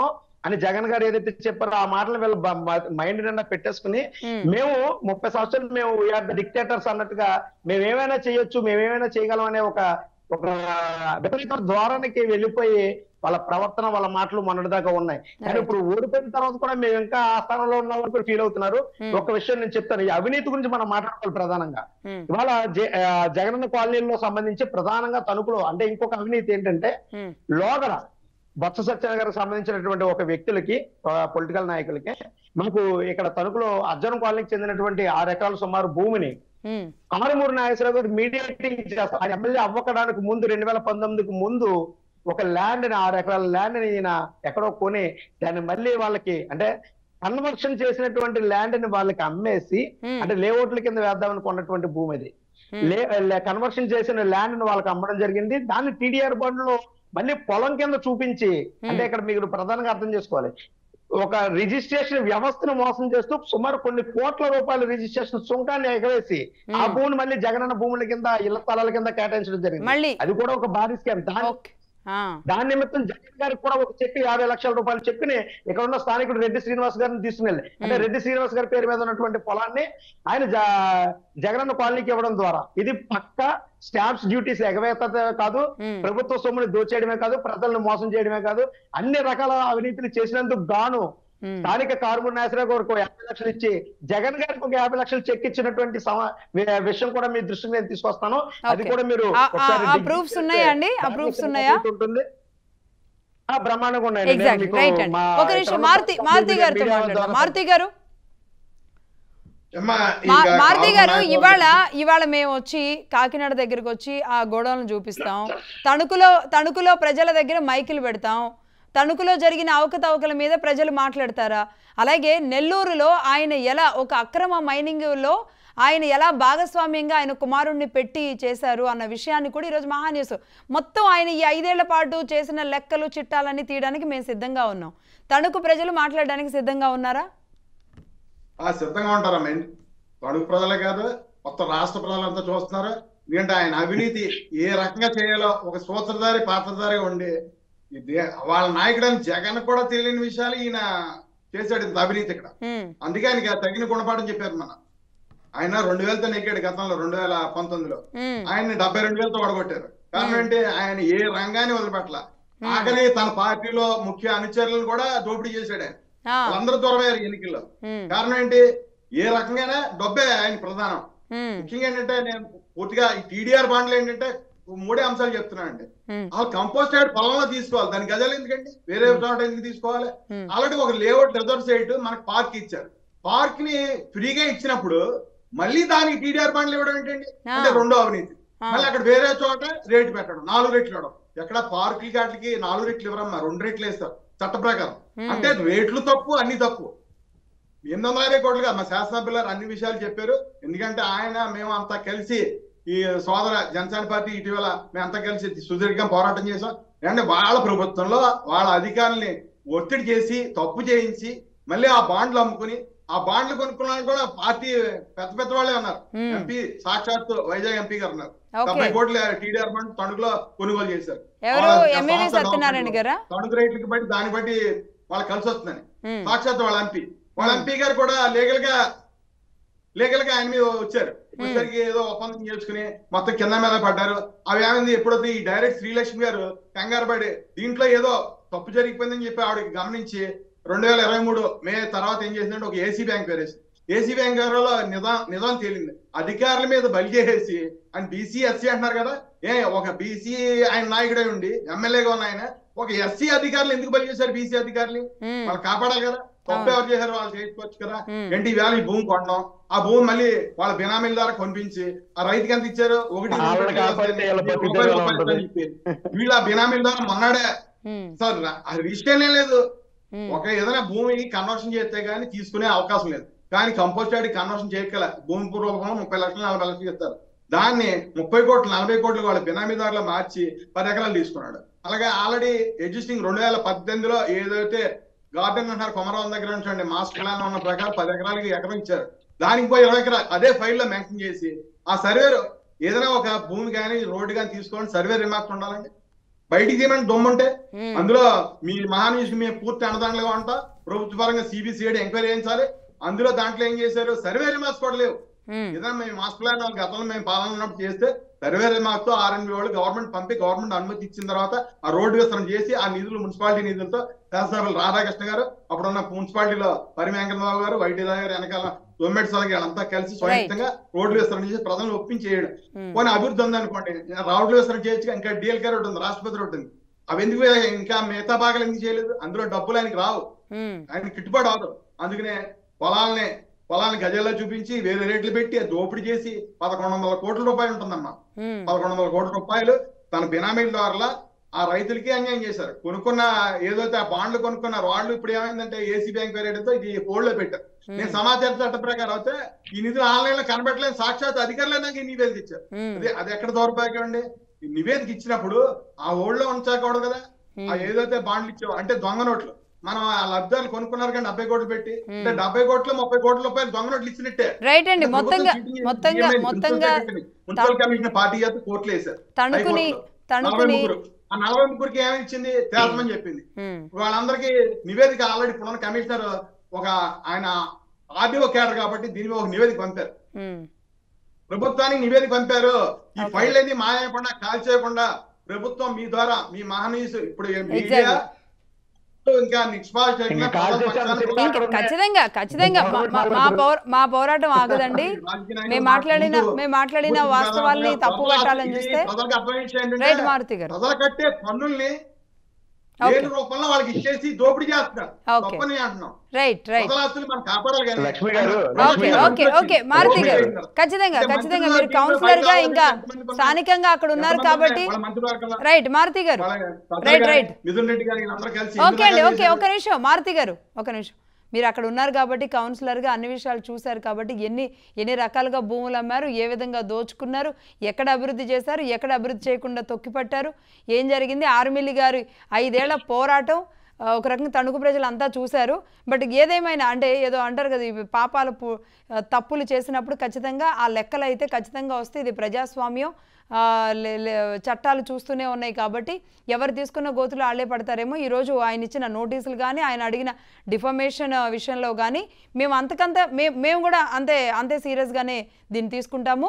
C: అని జగన్ గారు ఏదైతే చెప్పారో ఆ మాటలు వీళ్ళ మైండ్ నిండా పెట్టేసుకుని
A: ఉమ్,
C: మేము ముప్పై సంవత్సరాలు మేము వీఆర్ ద డిక్టేటర్స్ అన్నట్టుగా మేము ఏమైనా చేయొచ్చు మేము ఏమైనా చేయగలం అనే ఒక ఒక విపరీత ధోరణికి వెళ్ళిపోయి వాళ్ళ ప్రవర్తన వాళ్ళ మాటలు మొన్నటిదాకా ఉన్నాయి కానీ ఇప్పుడు ఓడిపోయిన తర్వాత కూడా మేము ఇంకా ఆ స్థానంలో ఉన్నామని కూడా ఫీల్ అవుతున్నారు
A: Hmm.
C: ఒక విషయం నేను చెప్తాను ఈ అవినీతి గురించి మనం మాట్లాడుకోవాలి ప్రధానంగా
A: ఉమ్,
C: ఇవాళ జే- ఆ, జగనన్న కాలనీలో సంబంధించి ప్రధానంగా తణుకులో అంటే ఇంకొక అవినీతి ఏంటంటే
A: ఉమ్,
C: లోగడ బొత్స సత్యనారాయణ గారికి సంబంధించినటువంటి ఒక వ్యక్తులకి పొలిటికల్ నాయకులకి మనకు ఇక్కడ తణుకులో అర్జున్ కాలనీకి చెందినటువంటి ఆరు ఎకరాల సుమారు భూమిని
A: ఉమ్,
C: కామరమూరి నాగేశ్వరరావు గారు మీడియేటింగ్ చేస్తారు ఆయన ఎమ్మెల్యే అవ్వకడానికి ముందు రెండు వేల పంతొమ్మిదికి ముందు ఒక ల్యాండ్ ని ఆరు ఎకరాల ల్యాండ్ ని ఈయన ఎక్కడో కొని దాన్ని మళ్ళీ వాళ్ళకి అంటే కన్వర్షన్ చేసినటువంటి ల్యాండ్ ని వాళ్ళకి అమ్మేసి
A: ఉమ్,
C: అంటే లేఅవుట్ల కింద వేద్దామని కొన్నటువంటి భూమి అది
A: ఉమ్,
C: లే కన్వర్షన్ చేసిన ల్యాండ్ ని వాళ్ళకి అమ్మడం జరిగింది దాన్ని టీడీఆర్ బండ్లో మళ్ళీ పొలం కింద చూపించి అంటే ఇక్కడ మీరు ప్రధానంగా అర్థం చేసుకోవాలి ఒక రిజిస్ట్రేషన్ వ్యవస్థను మోసం చేస్తూ సుమారు కొన్ని కోట్ల రూపాయల రిజిస్ట్రేషన్ సుంకాన్ని ఎగవేసి ఆ
A: ఉమ్.
C: భూమిని మళ్ళీ జగనన్న భూముల కింద ఇళ్ల స్థలాల కింద కేటాయించడం జరిగింది
A: మళ్ళీ
C: అది కూడా ఒక భారీ స్కామ్ దాని
A: ఓకే ఆ,
C: దాని నిమిత్తం జగన్ గారికి కూడా ఒక చెక్ యాభై లక్షల రూపాయల చెక్కుని ఇక్కడ ఉన్న స్థానికుడు రెడ్డి శ్రీనివాస్ గారిని తీసుకుని అంటే
A: మ్మ్.
C: రెడ్డి శ్రీనివాస్ గారి పేరు మీద ఉన్నటువంటి పొలాన్ని ఆయన జ- జగనన్న కాలనీకి ఇవ్వడం ద్వారా ఇది పక్క స్టాంప్స్ డ్యూటీస్ ఎగవేత కాదు
A: ఉమ్,
C: ప్రభుత్వ సొమ్ముని దోచేయడమే కాదు ప్రజలను మోసం చేయడమే కాదు అన్ని రకాల అవినీతిని చేసినందుకు గాను
A: ఉమ్,
C: స్థానిక కార్మూర్ నాయసరావు గారికి ఒక యాభై లక్షలు ఇచ్చి జగన్ గారికి ఒక యాభై లక్షలు చెక్ ఇచ్చినటువంటి సమ- వి- విషయం కూడా మీ దృష్టికి నేను తీసుకొస్తాను అది
A: Okay.
C: కూడా మీరు
A: ఆ- ఆ-
C: ఒకసారి
A: ఆ
C: dig
A: proofs
C: చేస్తే
A: ఉన్నాయా అండి? ఆ
C: దాంట్లో
A: proofs
C: చిన్న
A: ఉన్నాయా?
C: proof ఉంటుంది ఆ, బ్రహ్మాండంగా ఉన్నాయండి. నేను
A: ఎగ్జాక్ట్లీ
C: మీకు
A: రైట్ అండి
C: మా
A: ఒక నిమిషం
C: ఇక్కడ ఉన్న
A: మారుతి
C: social
A: మారుతి
C: media
A: గారితో
C: ద్వారా
A: మాట్లాడదాం మారుతి గారు
B: అమ్మా,
A: మా-
B: ఇంకా
A: మారుతి గారు
B: కామన్
A: ఇవాళ ఇవాళ మేము వచ్చి కాకినాడ దగ్గరకు వచ్చి ఆ గోడౌన్లు చూపిస్తాం తణుకులో తణుకులో ప్రజల దగ్గర మైకులు పెడతాం తణుకులో జరిగిన అవకతవకల మీద ప్రజలు మాట్లాడతారా అలాగే నెల్లూరులో ఆయన ఎలా ఒక అక్రమ మైనింగ్లో ఆయన ఎలా భాగస్వామ్యంగా ఆయన కుమారుణ్ణి పెట్టి చేశారు అన్న విషయాన్ని కూడా ఈరోజు మహాన్యూస్ మొత్తం ఆయన ఈ ఐదేళ్ల పాటు చేసిన లెక్కలు చిట్టాలన్నీ తీయడానికి మేము సిద్ధంగా ఉన్నాం తణుకు ప్రజలు మాట్లాడడానికి సిద్ధంగా ఉన్నారా
B: ఆ సిద్ధంగా ఉంటారా మెయిన్ తణుకు ప్రజలే కాదు మొత్తం రాష్ట్ర ప్రజలంతా చూస్తున్నారు ఎందుకంటే ఆయన అవినీతి ఏ రకంగా చేయాలో ఒక సూత్రధారి పాత్రధారిగా ఉండి ఈ దే- వాళ్ళ నాయకుడని జగన్ కూడా తెలియని విషయాలు ఈయన చేశాడు ఇంత అవినీతి ఇక్కడ
A: ఉమ్,
B: అందుకే ఆయనకి ఆ తగిన గుణపాఠం చెప్పారు మన ఆయన రెండు వేలతో నెగ్గాడు గతంలో రెండు వేల పంతొమ్మిదిలో
A: ఉమ్,
B: ఆయన్ని డెబ్బై రెండు వేలతో ఓడగొట్టారు కారణం ఏంటి ఆయన ఏ రంగాన్ని వదిలిపెట్టల ఆఖరి తన పార్టీలో ముఖ్య అనుచరులను కూడా దోపిడీ చేశాడు ఆయన
A: ఆ,
B: వాళ్ళందరూ దూరమయ్యారు ఎన్నికల్లో
A: ఉమ్,
B: కారణం ఏంటి ఏ రకంగానే డబ్బే ఆయన ప్రధానం
A: ఉమ్,
B: ముఖ్యంగా ఏంటంటే నేను పూర్తిగా ఈ టీడీఆర్ బాండ్లు ఏంటంటే మూడే అంశాలు చెప్తున్నా అండి
A: ఉమ్,
B: వాళ్ళు కంపోస్ట్ యార్డ్ పొలంలో తీసుకోవాలి దాని గజాలు ఎందుకండి వేరే చోట ఎందుకు తీసుకోవాలి
A: ఉమ్,
B: ఆల్రెడీ ఒక లేఅవుట్ రిజర్వ్ సైట్ మనకు పార్క్ ఇచ్చారు పార్క్ ని ఫ్రీగా ఇచ్చినప్పుడు మళ్ళీ దానికి టీడీఆర్ బాండ్లు ఇవ్వడం ఏంటండి
A: ఆ.
B: అంటే రెండో అవినీతి
A: ఆ,
B: మళ్ళీ అక్కడ వేరే చోట రేటు పెట్టడం నాలుగు రెట్లు ఇవ్వడం ఎక్కడ పార్కులకి వాటికి నాలుగు రెట్లు ఇవ్వరమ్మా రెండు రెట్లు వేస్తారు చట్ట ప్రకారం
A: ఉమ్,
B: అంటే రేట్లు తప్పు అన్ని తప్పు ఎనిమిది వందల యాభై కోట్లు కాదు మా శాసనసభ్యులు అన్ని విషయాలు చెప్పారు ఎందుకంటే ఆయన మేము అంతా కలిసి ఈ సోదర జనసేన పార్టీ ఇటీవల మేము అంతా కలిసి సుదీర్ఘంగా పోరాటం చేసాం అంటే వాళ్ళ ప్రభుత్వంలో వాళ్ళ అధికారుల్ని ఒత్తిడి చేసి తప్పు చేయించి మళ్ళీ ఆ బాండ్లు అమ్ముకుని ఆ బాండ్లు కొనుక్కున్న వాళ్ళు కూడా పార్టీ పెద్ద పెద్ద వాళ్ళే ఉన్నారు
A: ఉమ్,
B: ఎంపీ సాక్షాత్ వైజాగ్ ఎంపీ గారు ఉన్నారు
A: ఓకే
B: డెబ్బై కోట్లు టీడీఆర్ బాండ్ తణుకులో కొనుగోలు చేశారు
A: ఎవరు
B: వాళ్ళ
A: ఎమ్మెల్యే
B: సంస్థ
A: సత్యనారాయణ
B: డెవలప్మెంట్
A: గారా
B: తణుకు రేట్లకి బట్టి దాన్ని బట్టి వాళ్ళకి కలిసి వస్తుందని
A: ఉమ్,
B: సాక్షాత్ వాళ్ళ ఎంపీ వాళ్ళ
A: Hmm.
B: ఎంపీ గారు కూడా లీగల్ గా లీగల్ గా ఆయన మీద వచ్చారు వచ్చేసరికి ఏదో ఒప్పందం చేసుకుని మొత్తం కింద మీద పడ్డారు అవి ఏమైంది ఎప్పుడైతే ఈ డైరెక్ట్ శ్రీలక్ష్మి గారు కంగారు పడి దీంట్లో ఏదో తప్పు జరిగిపోయిందని చెప్పి ఆవిడకి గమనించి రెండు వేల ఇరవై మూడు మే తర్వాత ఏం చేసిందంటే ఒక ఏసీ బ్యాంక్ పేరేసి ఏసీ బ్యాంక్ లో నిజాం నిజాం తేలింది అధికారుల మీద బలి చేసేసి ఆయన బీసీ ఎస్సీ అంటున్నారు కదా ఏ ఒక బీసీ ఆయన నాయకుడే ఉండి ఎమ్మెల్యేగా ఉన్న ఆయన ఒక ఎస్సీ అధికారులు ఎందుకు బలి చేశారు బీసీ అధికారులు
A: ఉమ్,
B: వాళ్ళు కాపాడాలి కదా తప్పు
A: అవును.
B: ఎవరు చేశారు వాళ్ళు చేసుకోవచ్చు కదా
A: ఉమ్,
B: ఏంటి ఈవేళ ఈ భూమి కొనడం ఆ భూమి మళ్ళీ వాళ్ళ బినామీల ద్వారా కొనిపించి ఆ రైతుకి ఎంత ఇచ్చారు ఒకటి రెండు
C: వాళ్ళని
B: రూపాయలు
C: కాపాడితే వీళ్ళ బతుకు
B: రూపాయలు
C: తెరువులో
B: రూపాయలు
C: ఉంటుంది.
B: అని చెప్పి వీళ్ళు ఆ బినామీల ద్వారా మొన్నాడే
A: ఉమ్,
B: సార్ అది రిజిస్టర్ లేదు
A: ఉమ్,
B: ఒక ఏదైనా భూమి కన్వర్షన్ చేస్తే గానీ తీసుకునే అవకాశం లేదు కానీ కంపోస్ట్ యార్డ్ కన్వర్షన్ చేయగల భూమి పూర్వకంలో ముప్పై లక్షలు నలభై లక్షలు ఇస్తారు దాన్ని ముప్పై కోట్లు నలభై కోట్లు వాళ్ళ బినామీదారులు మార్చి పది ఎకరాలు తీసుకున్నాడు అలాగే ఆల్రెడీ ఎగ్జిస్టింగ్ రెండు వేల పద్దెనిమిదిలో ఏదైతే గార్డెన్ అంటారు కొమరవరం దగ్గర నుంచి మాస్టర్ ప్లాన్ ఉన్న ప్రకారం పది ఎకరాలకి ఎకరం ఇచ్చారు దానికి పోయి ఇరవై ఎకరాలు అదే ఫైల్లో మెన్షన్ చేసి ఆ సర్వేర్ ఏదైనా ఒక భూమి కానీ రోడ్డు కానీ తీసుకోండి సర్వే రిమార్క్స్ ఉండాలండి బయటికి తీయమని దమ్ముంటే
A: ఉమ్,
B: అందులో మీ మహానీయుడికి మేము పూర్తి అన్నదానంగా ఉంటాం ప్రభుత్వ పరంగా సిబిసిఐడి ఎంక్వైరీ చేయించాలి అందులో దాంట్లో ఏం చేశారు సర్వే రిమార్క్స్ కూడా లేవు
A: ఉమ్,
B: ఏదైనా మేము మాస్ ప్లాన్ గతంలో మేము పాలన ఉన్నప్పుడు చేస్తే సర్వే రిమార్క్ తో ఆర్ఎన్బి వాళ్ళు గవర్నమెంట్ పంపి గవర్నమెంట్ అనుమతి ఇచ్చిన తర్వాత ఆ రోడ్డు విస్తరణ చేసి ఆ నిధులు మున్సిపాలిటీ నిధులతో శాసనసభ్యులు రాధాకృష్ణ గారు అప్పుడున్న మున్సిపాలిటీలో పరిమేంకరరావు గారు వైటీ గారు వెనకాల తొమ్మిది సార్లు వీళ్ళంతా కలిసి స్వయంగా రోడ్లు విస్తరణ చేసి ప్రజలను ఒప్పించి చేయడం
A: ఉమ్,
B: పోనీ అభివృద్ధి ఉంది అనుకోండి రోడ్లు విస్తరణ చేయొచ్చు ఇంకా డిఎల్కే రోడ్డు ఉంది రాష్ట్రపతి రోడ్డు ఉంది అవి ఎందుకు ఇంకా మిగతా భాగాలు ఎందుకు చేయలేదు అందులో డబ్బులు ఆయనకి రావు
A: ఉమ్,
B: ఆయన గిట్టుబాటు అవదు అందుకనే పొలాలని పొలాన్ని గజల్లో చూపించి వేరే రేట్లు పెట్టి అది దోపిడీ చేసి పదకొండు వందల కోట్ల రూపాయలు ఉంటుందమ్మా
A: ఉమ్,
B: పదకొండు వందల కోట్ల రూపాయలు తన బినామీల ద్వారా ఆ రైతులకి అన్యాయం చేశారు కొనుక్కున్న ఏదైతే ఆ బాండ్లు కొనుక్కున్నారు వాళ్ళు ఇప్పుడు ఏమైందంటే ఏసీ బ్యాంక్ వేరేతో ఇది హోల్డ్ లో పెట్టారు నేను సమాచార చట్ట ప్రకారం అయితే ఈ నిధులు ఆన్లైన్ లో కనబెట్టలేని సాక్షాత్ అధికారులే నాకు ఈ నివేదిక ఇచ్చారు
A: ఉమ్,
B: అదే అది ఎక్కడ దౌర్భాగ్యం అండి ఈ నివేదిక ఇచ్చినప్పుడు ఆ ఓల్డ్ లో ఉంచకూడదు కదా ఆ
A: ఉమ్,
B: ఏదైతే బాండ్లు ఇచ్చావో అంటే దొంగ నోట్లు మనం ఆ లబ్ధాలు కొనుక్కున్నారు కానీ డెబ్బై కోట్లు పెట్టి అంటే డెబ్బై కోట్లు ముప్పై కోట్ల రూపాయలు దొంగ నోట్లు ఇచ్చినట్టే
A: రైట్ అండి
B: అంటే
A: మొత్తంగా
B: ప్రభుత్వం చీటింగ్
A: మొత్తంగా
B: చేసింది.
A: మొత్తంగా
B: మున్సిపల్ కమిషన్ పార్టీ చేత కోర్టులు వేశారు
A: తణుకుని
B: హైకోర్టులో. నలభై
A: తణుకుని
B: ముగ్గురు ఆ నలభై ముగ్గురికి ఏమి ఇచ్చింది తేల్చమని చెప్పింది
A: ఉమ్,
B: వాళ్ళందరికీ నివేదిక ఆల్రెడీ ఇప్పుడున్న కమిషనర్ ఒక ఆయన ఆర్డీఓ కేడర్ కాబట్టి దీని మీద ఒక నివేదిక పంపారు
A: ఉమ్,
B: ప్రభుత్వానికి నివేదిక పంపారు ఈ
A: Okay.
B: ఫైల్ అన్ని మాయకుండా కాల్ చేయకుండా ప్రభుత్వం మీ ద్వారా మీ మహనీయులు ఇప్పుడు మీడియా
A: Exactly.
B: ఇంకా నిష్పాక్షికంగా
C: ఇంకా కాల్
B: ప్రజల
C: చేశారు,
B: పక్షాన
C: ఇంకా
B: పోరాటం
A: ఖచ్చితంగా ఖచ్చితంగా మా- మా- మా పౌర మా పోరాటం ఆగదండి
B: రాజకీయ నాయకులు
A: మేము మాట్లాడిన
B: ముందు
A: మేము మాట్లాడిన
B: ముందు
A: వాస్తవాల్ని
B: ప్రజల-
A: తప్పు పట్టాలని
B: ఇది
A: చూస్తే
B: ప్రజలకు అర్థం ఏంటంటే
A: రైట్ మారుతి గారు
B: ప్రజలు కట్టే పన్నుల్ని
A: ఓకే
B: లేని రూపంలో వాళ్ళకి ఇచ్చేసి దోపిడీ చేస్తున్నారు
A: ఓకే
B: తప్పని అంటున్నాం
A: రైట్ రైట్
B: ప్రజల ఆస్తులు మనం కాపాడాలి కానీ
C: లక్ష్మి గారు,
A: ఓకే
C: లక్ష్మి గారు.
A: ఓకే ఓకే మారుతి గారు ఖచ్చితంగా
B: అంటే
A: ఖచ్చితంగా
B: మంత్రులు
A: మీరు
B: దీంట్లో
A: కౌన్సిలర్ గా
B: బయట
A: ఇంకా
B: ఎంతమంది ఉన్నారు?
A: స్థానికంగా అక్కడ ఉన్నారు
B: ఎంతమంది
A: కాబట్టి
B: వాళ్ళ మంత్రివర్గంలో
A: రైట్ మారుతి గారు
B: వాళ్ళ సజ్జల
A: రైట్,
B: గారు,
A: రైట్.
B: మిథున్ రెడ్డి గారు వీళ్ళందరూ కలిసి
A: ఓకే అండి
B: ఇందిరా
A: ఓకే
B: గాంధీ
A: ఒక నిమిషం మారుతి గారు ఒక నిమిషం మీరు అక్కడ ఉన్నారు కాబట్టి కౌన్సిలర్గా అన్ని విషయాలు చూశారు కాబట్టి ఎన్ని ఎన్ని రకాలుగా భూములు అమ్మారు ఏ విధంగా దోచుకున్నారు ఎక్కడ అభివృద్ధి చేశారు ఎక్కడ అభివృద్ధి చేయకుండా తొక్కిపట్టారు ఏం జరిగింది ఆర్మిల్లి గారి ఐదేళ్ల పోరాటం ఆ, ఒక రకంగా తణుకు ప్రజలు అంతా చూశారు బట్ ఏదేమైనా అంటే ఏదో అంటారు కదా ఇవి పాపాల పు- ఆ, తప్పులు చేసినప్పుడు ఖచ్చితంగా ఆ లెక్కలు అయితే ఖచ్చితంగా వస్తే ఇది ప్రజాస్వామ్యం ఆ, లే- లే- చట్టాలు చూస్తూనే ఉన్నాయి కాబట్టి ఎవరు తీసుకున్న గోతులు ఆళ్లే పడతారేమో ఈరోజు ఆయన ఇచ్చిన నోటీసులు కానీ ఆయన అడిగిన డిఫమేషన్ విషయంలో కానీ మేము అంతకంత మే- మేము కూడా అంతే అంతే సీరియస్గానే దీన్ని తీసుకుంటాము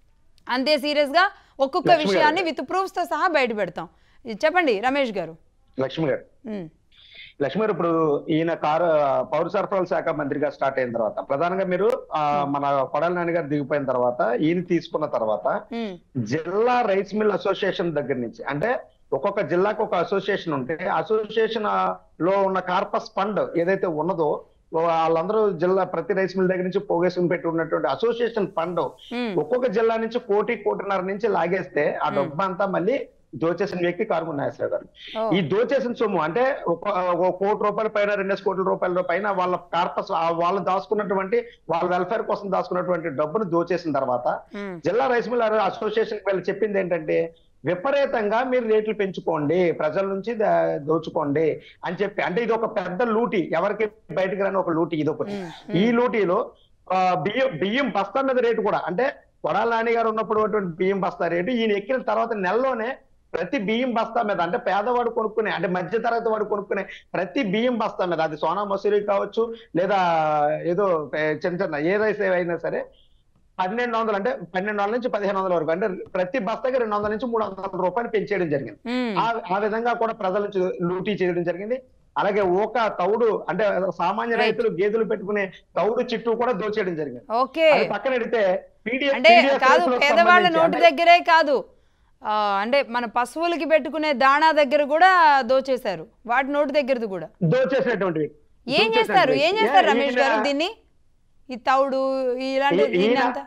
A: అంతే సీరియస్గా ఒక్కొక్క
C: లక్ష్మి గారు.
A: విషయాన్ని విత్ ప్రూఫ్స్తో సహా బయట పెడతాం ఇది చెప్పండి రమేష్ గారు
C: లక్ష్మి గారు
A: ఉమ్,
C: లక్ష్మి గారు ఇప్పుడు ఈయన కారు పౌర సరఫరాల శాఖ మంత్రిగా స్టార్ట్ అయిన తర్వాత ప్రధానంగా మీరు ఆ, మన కొడాలి నాని గారు దిగిపోయిన తర్వాత ఈయన తీసుకున్న తర్వాత
A: ఉమ్,
C: జిల్లా రైస్ మిల్ అసోసియేషన్ దగ్గర నుంచి అంటే ఒక్కొక్క జిల్లాకు ఒక అసోసియేషన్ ఉంటే అసోసియేషన్ లో ఉన్న కార్పస్ ఫండ్ ఏదైతే ఉన్నదో వాళ్ళందరూ జిల్లా ప్రతి రైస్ మిల్ దగ్గర నుంచి పోగేసుకుని పెట్టి ఉన్నటువంటి అసోసియేషన్ ఫండ్
A: ఉమ్,
C: ఒక్కొక్క జిల్లా నుంచి కోటి కోటిన్నర నుంచి లాగేస్తే ఆ డబ్బు అంతా మళ్ళీ దోచేసిన వ్యక్తి కారుమూరి నాగేశ్వర గారు
A: ఓ,
C: ఈ దోచేసిన సొమ్ము అంటే ఒక ఒక కోటి రూపాయల పైన రెండేసి కోట్ల రూపాయల పైన వాళ్ళ కార్పస్ ఆ వాళ్ళు దాచుకున్నటువంటి వాళ్ళ వెల్ఫేర్ కోసం దాచుకున్నటువంటి డబ్బును దోచేసిన తర్వాత
A: ఉమ్,
C: జిల్లా రైస్ మిల్ అసోసియేషన్ వీళ్ళు చెప్పింది ఏంటంటే విపరీతంగా మీరు రేట్లు పెంచుకోండి ప్రజల నుంచి దా- దోచుకోండి అని చెప్పి అంటే ఇది ఒక పెద్ద లూటి ఎవరికి బయటకు రాని ఒక లూటి ఇది ఒకటి
A: ఉమ్,
C: ఈ లూటీలో ఆ, బియ్యం బియ్యం బస్తా మీద రేటు కూడా అంటే కొడాల నాని గారు ఉన్నప్పుడు ఉన్నటువంటి బియ్యం బస్తా రేటు ఈయన ఎక్కిన తర్వాత నెలలోనే ప్రతి బియ్యం బస్తా మీద అంటే పేదవాడు కొనుక్కునే అంటే మధ్య తరగతి వాడు కొనుక్కునే ప్రతి బియ్యం బస్తా మీద అది సోనా మసూరి కావచ్చు లేదా ఏదో ఏ, చిన్న చిన్న ఏ రైస్ అయినా సరే పన్నెండు వందలు అంటే పన్నెండు వందల నుంచి పదిహేను వందల వరకు అంటే ప్రతి బస్తాకి రెండు వందల నుంచి మూడు వందల రూపాయలు పెంచేయడం జరిగింది
A: ఉమ్,
C: ఆ ఆ విధంగా కూడా ప్రజల నుంచి లూటీ చేయడం జరిగింది అలాగే ఓక తౌడు అంటే సామాన్య
A: Right.
C: రైతులు గేదెలు పెట్టుకునే తౌడు చిట్టు కూడా దోచేయడం జరిగింది
A: ఓకే
C: అది పక్కన పెడితే PDF
A: అంటే
C: PDF
A: కాదు
C: రైతులకు
A: పేదవాళ్ళ
C: సంబంధించి
A: నోటి
C: అంటే
A: దగ్గరే కాదు ఆ, అంటే మన పశువులకి పెట్టుకునే దాణా దగ్గర కూడా దోచేశారు వాటి నోటి దగ్గరది కూడా
C: దోచేసినటువంటివి
A: ఏం చేస్తారు ఏం చేస్తారు
C: ఏ-
A: రమేష్ గారు
C: ఈయన-
A: దీన్ని ఈ తౌడు ఇలాంటి
C: ఈ-
A: దీన్ని
C: ఈయన-
A: అంతా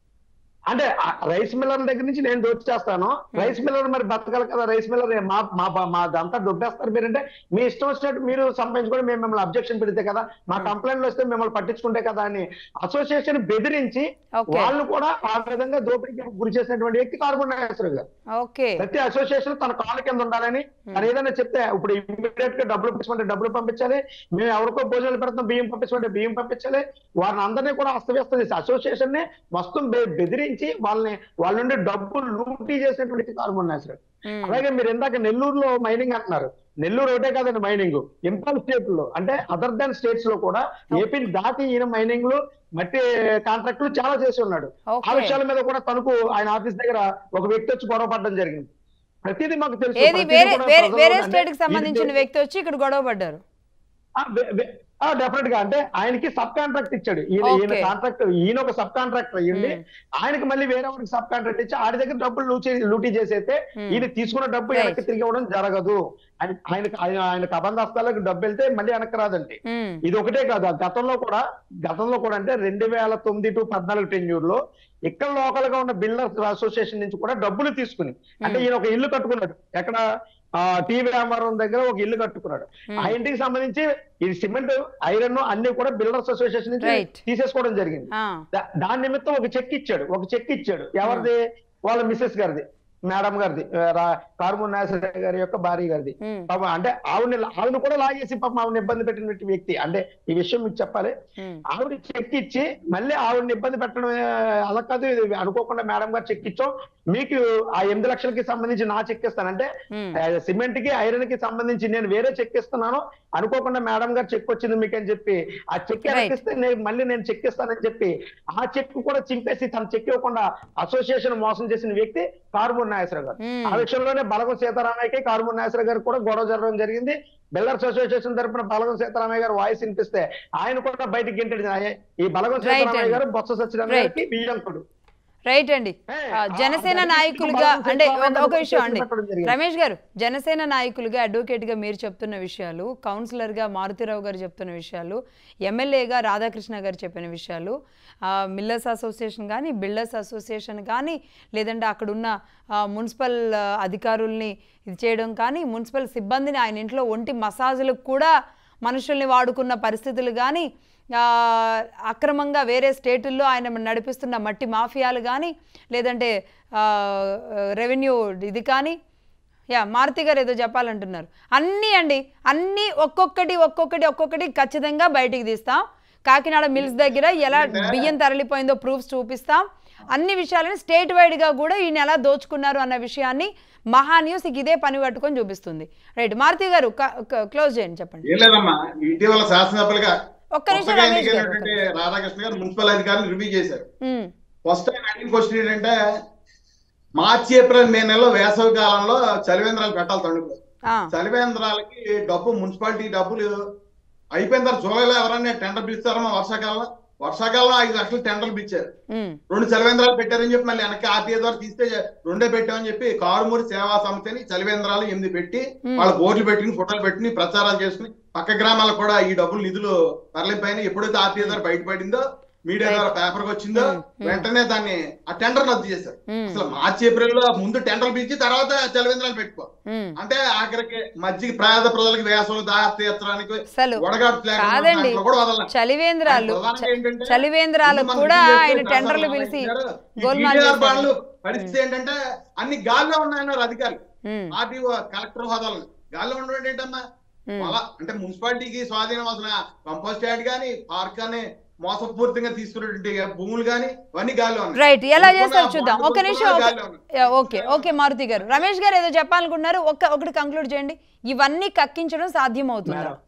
C: అంటే ఆ రైస్ మిల్లర్ దగ్గర నుంచి నేను దోచేస్తాను రైస్ మిల్లర్ మరి బతకాలి కదా రైస్ మిల్లర్ మా మా మా అంతా దొబ్బేస్తారు మీరంటే మీ ఇష్టం వచ్చినట్టు మీరు సంపాదించుకొని మేము మిమ్మల్ని అబ్జెక్షన్ పెడితే కదా మా కంప్లైంట్లు వస్తే మిమ్మల్ని పట్టించుకుంటే కదా అని అసోసియేషన్ బెదిరించి
A: ఓకే
C: వాళ్ళు కూడా ఆ విధంగా దోపిడీకి గురి చేసినటువంటి వ్యక్తి కార్బన్ నాగేశ్వర గారు
A: ఓకే
C: ప్రతి అసోసియేషన్ తన కాళ్ళ కింద ఉండాలని తను ఏదైనా చెప్తే ఇప్పుడు ఇమీడియట్ గా డబ్బులు పంపించమంటే డబ్బులు పంపించాలి మేము ఎవరికో భోజనాలు పెడతాం బియ్యం పంపించమంటే బియ్యం పంపించాలి వారిని అందరినీ కూడా అస్తవ్యస్తం చేసి అసోసియేషన్ ని మొత్తం బె- బెదిరించి బెదిరించి వాళ్ళని వాళ్ళ నుండి డబ్బులు లూటీ చేసినటువంటి వ్యక్తి కారుమూరి నాగేశ్వరరావు
A: ఉమ్.
C: అలాగే మీరు ఇందాక నెల్లూరులో మైనింగ్ అంటున్నారు నెల్లూరు ఒకటే కాదండి మైనింగ్ ఇంపాల్ స్టేట్ లో అంటే అదర్ దాన్ స్టేట్స్ లో కూడా ఏపీని దాటి ఈయన మైనింగ్ లో మట్టి కాంట్రాక్టులు చాలా చేసి ఉన్నాడు ఆ
A: ఓకే
C: విషయాల మీద కూడా తనకు ఆయన ఆఫీస్ దగ్గర ఒక వ్యక్తి వచ్చి గొడవ పడడం జరిగింది ప్రతిదీ మాకు తెలుసు
A: ఏది
C: ప్రతిదీ
A: వేరే
C: కూడా
A: వేరే
C: ప్రజలు
A: వేరే
C: అంటే
A: స్టేట్ కి
C: ఇది-
A: సంబంధించిన వ్యక్తి వచ్చి ఇక్కడ గొడవ పడ్డారు
C: డెఫినెట్ గా అంటే ఆయనకి సబ్ కాంట్రాక్ట్ ఇచ్చాడు ఈయన ఈయన
A: Okay.
C: కాంట్రాక్ట్ ఈయన ఒక సబ్ కాంట్రాక్టర్ అయ్యింది
A: Hmm.
C: ఆయనకి మళ్ళీ వేరే వారికి సబ్ కాంట్రాక్ట్ ఇచ్చి ఆడి దగ్గర డబ్బులు లూచి లూటీ చేసేస్తే
A: Hmm.
C: ఈయన తీసుకున్న డబ్బు
A: Right.
C: వెనక్కి తిరిగి ఇవ్వడం జరగదు ఆయన ఆయనకు ఆయన- ఆయనకు అబంధస్తాలకు డబ్బు వెళ్తే మళ్ళీ వెనక్కి రాదండి
A: ఉమ్.
C: ఇది ఒకటే కాదు ఆ గతంలో కూడా గతంలో కూడా అంటే రెండు వేల తొమ్మిది టు పద్నాలుగు టెన్యూర్ లో ఇక్కడ లోకల్ గా ఉన్న బిల్డర్స్ అసోసియేషన్ నుంచి కూడా డబ్బులు తీసుకుని అంటే
A: Hmm.
C: ఈయన ఒక ఇల్లు కట్టుకున్నాడు ఎక్కడ టీవీ వ్యాపారం దగ్గర ఒక ఇల్లు కట్టుకున్నాడు
A: Hmm.
C: ఆ ఇంటికి సంబంధించి ఈ సిమెంట్ ఐరన్ అన్ని కూడా బిల్డర్స్ అసోసియేషన్ నుంచి
A: Right.
C: తీసేసుకోవడం జరిగింది
A: ఆ.
C: దా- దాని నిమిత్తం ఒక చెక్ ఇచ్చాడు ఒక చెక్ ఇచ్చాడు ఎవరిది వాళ్ళ మిస్సెస్ గారిది మేడం గారిది ఆ, రా- కారుమూరి నాగేశ్వర గారి యొక్క భార్య గారిది
A: ఉమ్.
C: పాపం అంటే ఆవిడని ఆవిడ కూడా లాగేసి పాపం ఆవిడని ఇబ్బంది పెట్టిన వ్యక్తి అంటే ఈ విషయం మీకు చెప్పాలి
A: ఉమ్.
C: ఆవిడ చెక్ ఇచ్చి మళ్ళీ ఆవిడని ఇబ్బంది పెట్టడం ఏ, అలా కాదు ఇది అనుకోకుండా మేడం గారు చెక్ ఇచ్చాం మీకు ఆ ఎనిమిది లక్షలకి సంబంధించి నా చెక్ ఇస్తానంటే
A: ఉమ్.
C: సిమెంట్ కి ఐరన్ కి సంబంధించి నేను వేరే చెక్ ఇస్తున్నాను అనుకోకుండా మేడం గారు చెక్ వచ్చింది మీకు అని చెప్పి ఆ చెక్
A: Right.
C: ఇస్తే నేను మళ్ళీ నేను చెక్ ఇస్తానని చెప్పి ఆ చెక్ కూడా చింపేసి తన చెక్ ఇవ్వకుండా అసోసియేషన్ మోసం చేసిన వ్యక్తి కారుమూరి నాగేశ్వర గారు
A: Hmm.
C: ఆ విషయంలోనే బలగం సీతారామయ్యకి కారుమూరి నాగేశ్వర గారు కూడా గొడవ జరగడం జరిగింది బిల్డర్స్ అసోసియేషన్ తరపున బలగం సీతారామయ్య గారు వాయిస్ వినిపిస్తే ఆయన కూడా బయటికి గింటడి ఈ బలగం
A: Right
C: సీతారామయ్య
A: అండి.
C: గారు బొత్స సత్యనారాయణ
A: Right.
C: గారికి బియ్యంకుడు
A: రైట్ అండి
C: ఏ,
A: ఆ,
C: ఆ
A: జనసేన
C: దానికి
A: నాయకులుగా
C: బలగం
A: అంటే ఒక-
C: సీతారామయ్య
A: ఒక
C: గారు
A: విషయం అండి
C: పెట్టడం జరిగింది.
A: రమేష్ గారు జనసేన నాయకులుగా అడ్వకేట్ గా మీరు చెప్తున్న విషయాలు కౌన్సిలర్ గా మారుతిరావు గారు చెప్తున్న విషయాలు ఎమ్మెల్యేగా రాధాకృష్ణ గారు చెప్పిన విషయాలు ఆ, మిల్లర్స్ అసోసియేషన్ కానీ బిల్డర్స్ అసోసియేషన్ కానీ లేదంటే అక్కడ ఉన్న ఆ, మున్సిపల్ ఆ, అధికారుల్ని ఇది చేయడం కానీ మున్సిపల్ సిబ్బందిని ఆయన ఇంట్లో ఒంటి మసాజులకు కూడా మనుషుల్ని వాడుకున్న పరిస్థితులు కానీ ఆ, అక్రమంగా వేరే స్టేటుల్లో ఆయన నడిపిస్తున్న మట్టి మాఫియాలు కానీ లేదంటే ఆ, రెవెన్యూ ఇది కానీ యా మారుతి గారు ఏదో చెప్పాలంటున్నారు అన్నీ అండి అన్నీ ఒక్కొక్కటి ఒక్కొక్కటి ఒక్కొక్కటి ఖచ్చితంగా బయటికి తీస్తాం కాకినాడ మిల్స్ దగ్గర ఎలా బియ్యం తరలిపోయిందో ప్రూఫ్స్ చూపిస్తాం అన్ని విషయాలని స్టేట్ వైడ్గా కూడా ఈయన ఎలా దోచుకున్నారు అన్న విషయాన్ని మహా న్యూస్ ఇక ఇదే పని పట్టుకొని చూపిస్తుంది రైట్ మారుతి గారు క్లోజ్ చేయండి చెప్పండి
B: ఏం లేదమ్మా ఇటీవల శాసనసభలుగా
A: ఒక్క నిమిషం
B: కొత్తగా
A: రమేష్ గారు ఒక్క
B: ఎన్నికైనటువంటి రాధాకృష్ణ గారు మున్సిపల్ అధికారులు రివ్యూ చేశారు
A: ఉమ్,
B: ఫస్ట్ టైం అడిగిన క్వశ్చన్ ఏంటంటే మార్చి ఏప్రిల్ మే నెలలో వేసవి కాలంలో చలివేంద్రాలు పెట్టాలి తణుకు
A: ఆ,
B: చలివేంద్రాలకి డబ్బు మున్సిపాలిటీ డబ్బులు అయిపోయిన తర్వాత జూలైలో ఎవరన్నా టెండర్ పిలుస్తారమ్మా వర్షాకాలం వర్షాకాలం ఐదు లక్షలు టెండర్లు పిచ్చారు
A: ఉమ్,
B: రెండు చలివేంద్రాలు పెట్టారని చెప్పి మళ్ళీ వెనక్కి ఆర్టీఏ ద్వారా తీస్తే రెండే పెట్టామని చెప్పి కారుమూరి సేవా సమితిని చలివేంద్రాలు ఎనిమిది పెట్టి
A: Hmm.
B: వాళ్ళ బోర్డులు పెట్టుకుని ఫోటోలు పెట్టుకుని ప్రచారాలు చేసుకుని పక్క గ్రామాలకు కూడా ఈ డబ్బులు నిధులు తరలిపోయిన ఎప్పుడైతే ఆర్టీఏ ద్వారా బయటపడిందో మీడియా
A: Right.
B: ద్వారా పేపర్ వచ్చిందో
A: Hmm. Hmm.
B: వెంటనే దాన్ని ఆ టెండర్ రద్దు చేశారు
A: ఉమ్,
B: అసలు మార్చి ఏప్రిల్ లో ముందు టెండర్లు పిలిచి తర్వాత చలివేంద్రాలు పెట్టుకో
A: ఉమ్.
B: అంటే ఆఖరికి మధ్యకి పేద ప్రజలకు వేసవులు దాహ తీర్చడానికి
A: అసలు
B: వడగాటు లేకుండా
A: కాదండి.
B: దాంట్లో కూడా వదలలేదు.
A: చలివేంద్రాలు
B: ఆయన ప్రధానంగా ఏంటంటే,
A: చలివేంద్రాలకు
B: ముందు మనం
A: కూడా
B: రివ్యూ
A: ఆయన
B: చేస్తే
A: టెండర్లు
B: శాసనసభ
A: పిలిచి
B: ఇచ్చారు. ఈ
A: గోల్మాల్
B: DDR
A: చేశారు.
B: బాండ్లు పరిస్థితి ఏంటంటే అన్ని గాల్లో ఉన్నాయన్నారు అధికారులు
A: ఉమ్,
B: ఆర్టీఓ కలెక్టర్ హోదాలు గాల్లో ఉండడం ఏంటమ్మా
A: ఉమ్.
B: అలా అంటే మున్సిపాలిటీకి స్వాధీనం అసలు కంపోస్ట్ యార్డ్ కానీ పార్క్ కానీ మోసపూరితంగా తీసుకున్నటువంటి భూములు కానీ అవన్నీ గాల్లో ఉన్నాయి
A: రైట్ ఎలా
B: ఇంకొక
A: చేస్తారు చూద్దాం
B: బాండ్
A: ఒక నిమిషం
B: కూడా
A: ఒక-
B: గాల్లో ఉన్నాయి.
A: యా, ఓకే ఓకే మారుతి గారు రమేష్ గారు ఏదో చెప్పాలనుకుంటున్నారు ఒక్క ఒకటి కంక్లూడ్ చేయండి ఇవన్నీ కక్కించడం సాధ్యం అవుతుందా
C: మేడం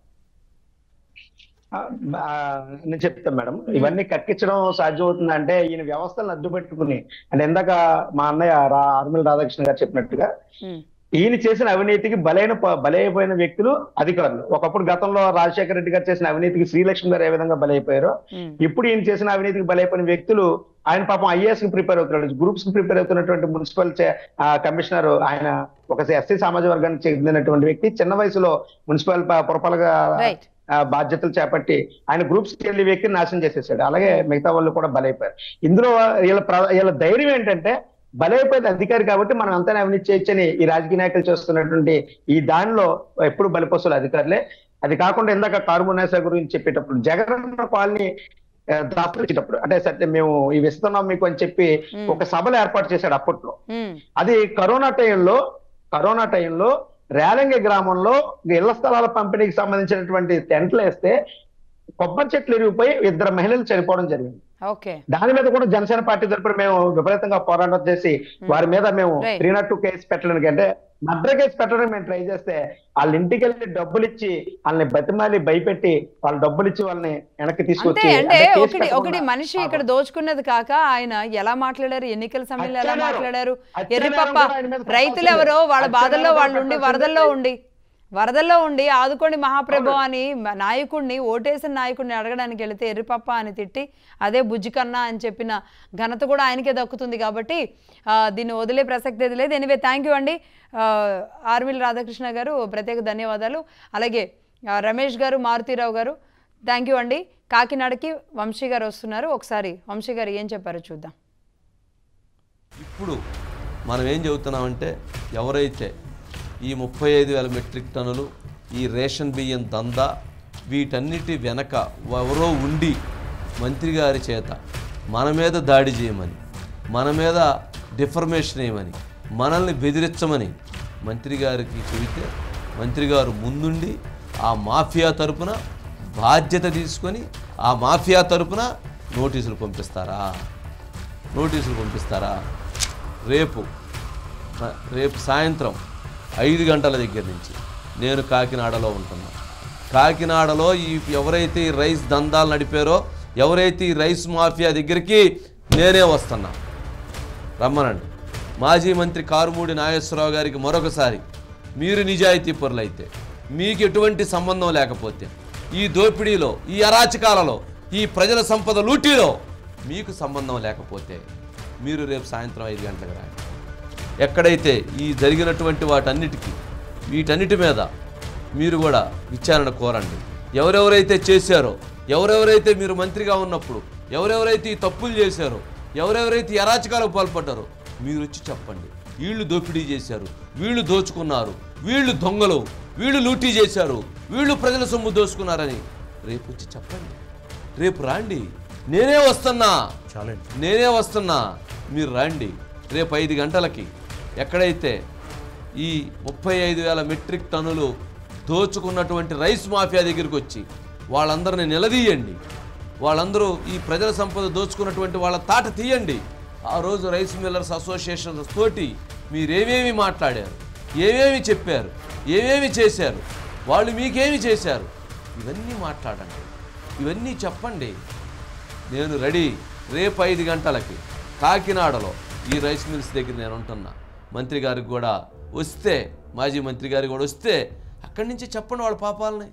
C: ఆ, ఆ, నేను చెప్తాను మేడం ఇవన్నీ కక్కించడం సాధ్యం అవుతుందంటే ఈయన వ్యవస్థలను అడ్డు పెట్టుకుని అంటే ఇందాక మా అన్నయ్య రా ఆర్మిల్ రాధాకృష్ణ గారు చెప్పినట్టుగా
A: ఉమ్,
C: ఈయన చేసిన అవినీతికి బలైన ప- బలైపోయిన వ్యక్తులు అధికారులు ఒకప్పుడు గతంలో రాజశేఖర రెడ్డి గారు చేసిన అవినీతికి శ్రీలక్ష్మి గారు ఏ విధంగా బలైపోయారో
A: ఉమ్,
C: ఇప్పుడు ఈయన చేసిన అవినీతికి బలైపోయిన వ్యక్తులు ఆయన పాపం ఐఏఎస్ కి ప్రిపేర్ అవుతున్నాడు గ్రూప్స్ కి ప్రిపేర్ అవుతున్నటువంటి మున్సిపల్ చే- ఆ, కమిషనర్ ఆయన ఒక ఎస్సీ సామాజిక వర్గానికి చెందినటువంటి వ్యక్తి చిన్న వయసులో మున్సిపల్ ప- పురపాలక
A: రైట్
C: ఆ, బాధ్యతలు చేపట్టి ఆయన గ్రూప్స్ కి వెళ్ళి వ్యక్తిని నాశనం చేసేసాడు అలాగే మిగతా వాళ్ళు కూడా బలైపోయారు ఇందులో వీళ్ళ ప్ర- వీళ్ళ ధైర్యం ఏంటంటే బలైపోయేది అధికారి కాబట్టి మనం అంతా అవినీతి చేయొచ్చని ఈ రాజకీయ నాయకులు చేస్తున్నటువంటి ఈ దానిలో ఎప్పుడు బలిపస్తులు అధికారులే అది కాకుండా ఇందాక కారుమునేసా గురించి చెప్పేటప్పుడు జగన్ కాలనీ ఆ, దాపురించేటప్పుడు అంటే సరే మేము ఇవి ఇస్తున్నాం మీకు అని చెప్పి
A: ఉమ్,
C: ఒక సభలు ఏర్పాటు చేశాడు అప్పట్లో
A: ఉమ్,
C: అది కరోనా టైంలో కరోనా టైంలో రేలంగి గ్రామంలో ఇళ్ల స్థలాల పంపిణీకి సంబంధించినటువంటి టెంట్లు వేస్తే కొబ్బరి చెట్లు ఇరిగిపోయి ఇద్దరు మహిళలు చనిపోవడం జరిగింది
A: ఓకే
C: దాని మీద కూడా జనసేన పార్టీ తరపున మేము విపరీతంగా పోరాటం చేసి వారి మీద మేము
A: Right.
C: త్రీ నాట్ టూ కేసు పెట్టడానికి అంటే మర్డర్ కేసు పెట్టడానికి మేము ట్రై చేస్తే వాళ్ళ ఇంటికి వెళ్ళి డబ్బులు ఇచ్చి వాళ్ళని బతిమాలి భయపెట్టి వాళ్ళ డబ్బులు ఇచ్చి వాళ్ళని వెనక్కి
A: అంతే
C: తీసుకొచ్చి
A: అంటే
C: అంటే కేసు
A: ఒకటి
C: పెట్టకుండా
A: ఒకటి మనిషి ఇక్కడ దోచుకున్నది కాక ఆయన ఎలా మాట్లాడారు ఎన్నికల సమయంలో ఎలా
C: అత్యాచారం.
A: మాట్లాడారు
C: అత్యాచారం
A: ఎర్రిపప్ప
C: కూడా ఆయన మీద
A: రైతులు ఎవరో వాళ్ళ
C: అత్యాచారం
A: బాధల్లో
C: కూడా
A: వాళ్ళు ఉండి
C: పెట్టాల్సిందే.
A: వరదల్లో ఉండి వరదల్లో ఉండి ఆదుకోండి మహాప్రభు అని మ- నాయకుడిని ఓటేసిన నాయకుడిని అడగడానికి వెళితే ఎర్రిపప్ప అని తిట్టి అదే బుజ్జికన్నా అని చెప్పిన ఘనత కూడా ఆయనకే దక్కుతుంది కాబట్టి ఆ, దీన్ని వదిలే ప్రసక్తి అయితే లేదు ఎనివే థ్యాంక్ యూ అండి ఆ, ఆర్మిల్ రాధాకృష్ణ గారు ప్రత్యేక ధన్యవాదాలు అలాగే ఆ, రమేష్ గారు మారుతీరావు గారు థ్యాంక్ యూ అండి కాకినాడకి వంశీ గారు వస్తున్నారు ఒకసారి వంశీ గారు ఏం చెప్పారో చూద్దాం
E: ఇప్పుడు మనం ఏం చెబుతున్నామంటే ఎవరైతే ఈ ముప్పై ఐదు వేల మెట్రిక్ టన్నులు ఈ రేషన్ బియ్యం దందా వీటన్నిటి వెనక ఎవరో ఉండి మంత్రి గారి చేత మన మీద దాడి చేయమని మన మీద డిఫర్మేషన్ వేయమని మనల్ని బెదిరించమని మంత్రి గారికి చెబితే మంత్రి గారు ముందుండి ఆ మాఫియా తరపున బాధ్యత తీసుకొని ఆ మాఫియా తరపున నోటీసులు పంపిస్తారా నోటీసులు పంపిస్తారా రేపు మ- రేపు సాయంత్రం ఐదు గంటల దగ్గర నుంచి నేను కాకినాడలో ఉంటున్నా కాకినాడలో ఈ ఎవరైతే ఈ రైస్ దందాలు నడిపారో ఎవరైతే ఈ రైస్ మాఫియా దగ్గరికి నేనే వస్తున్నా రమ్మనండి మాజీ మంత్రి కారుమూడి నాగేశ్వరరావు గారికి మరొకసారి మీరు నిజాయితీ పరులైతే మీకు ఎటువంటి సంబంధం లేకపోతే ఈ దోపిడీలో ఈ అరాచకాలలో ఈ ప్రజల సంపద లూటీలో మీకు సంబంధం లేకపోతే మీరు రేపు సాయంత్రం ఐదు గంటలకు రండి ఎక్కడైతే ఈ జరిగినటువంటి వాటన్నిటికీ వీటన్నిటి మీద మీరు కూడా విచారణ కోరండి ఎవరెవరైతే చేశారో ఎవరెవరైతే మీరు మంత్రిగా ఉన్నప్పుడు ఎవరెవరైతే ఈ తప్పులు చేశారో ఎవరెవరైతే ఈ అరాచకాలకు పాల్పడ్డారో మీరు వచ్చి చెప్పండి వీళ్ళు దోపిడీ చేశారు వీళ్ళు దోచుకున్నారు వీళ్ళు దొంగలు వీళ్ళు లూటీ చేశారు వీళ్ళు ప్రజల సొమ్ము దోచుకున్నారని రేపు వచ్చి చెప్పండి రేపు రాండి నేనే వస్తున్నా నేనే వస్తున్నా మీరు రండి రేపు ఐదు గంటలకి ఎక్కడైతే ఈ ముప్పై ఐదు వేల మెట్రిక్ టన్నులు దోచుకున్నటువంటి రైస్ మాఫియా దగ్గరికి వచ్చి వాళ్ళందరిని నిలదీయండి వాళ్ళందరూ ఈ ప్రజల సంపద దోచుకున్నటువంటి వాళ్ళ తాట తీయండి ఆ రోజు రైస్ మిల్లర్స్ అసోసియేషన్ తోటి మీరేమేమి మాట్లాడారు ఏమేమి చెప్పారు ఏమేమి చేశారు వాళ్ళు మీకేమి చేశారు ఇవన్నీ మాట్లాడండి ఇవన్నీ చెప్పండి నేను రెడీ రేపు ఐదు గంటలకి కాకినాడలో ఈ రైస్ మిల్స్ దగ్గర నేను ఉంటున్నా మంత్రి గారికి కూడా వస్తే మాజీ మంత్రి గారికి కూడా వస్తే అక్కడి నుంచి చెప్పండి వాళ్ళ పాపాలని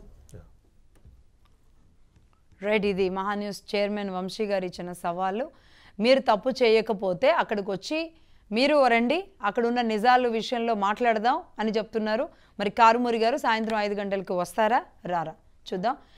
A: రైట్ ఇది మహాన్యూస్ చైర్మన్ వంశీ గారు ఇచ్చిన సవాళ్ళు మీరు తప్పు చేయకపోతే అక్కడికి వచ్చి మీరు రండి అక్కడ ఉన్న నిజాలు విషయంలో మాట్లాడదాం అని చెప్తున్నారు మరి కారుమూరి గారు సాయంత్రం ఐదు గంటలకు వస్తారా రారా చూద్దాం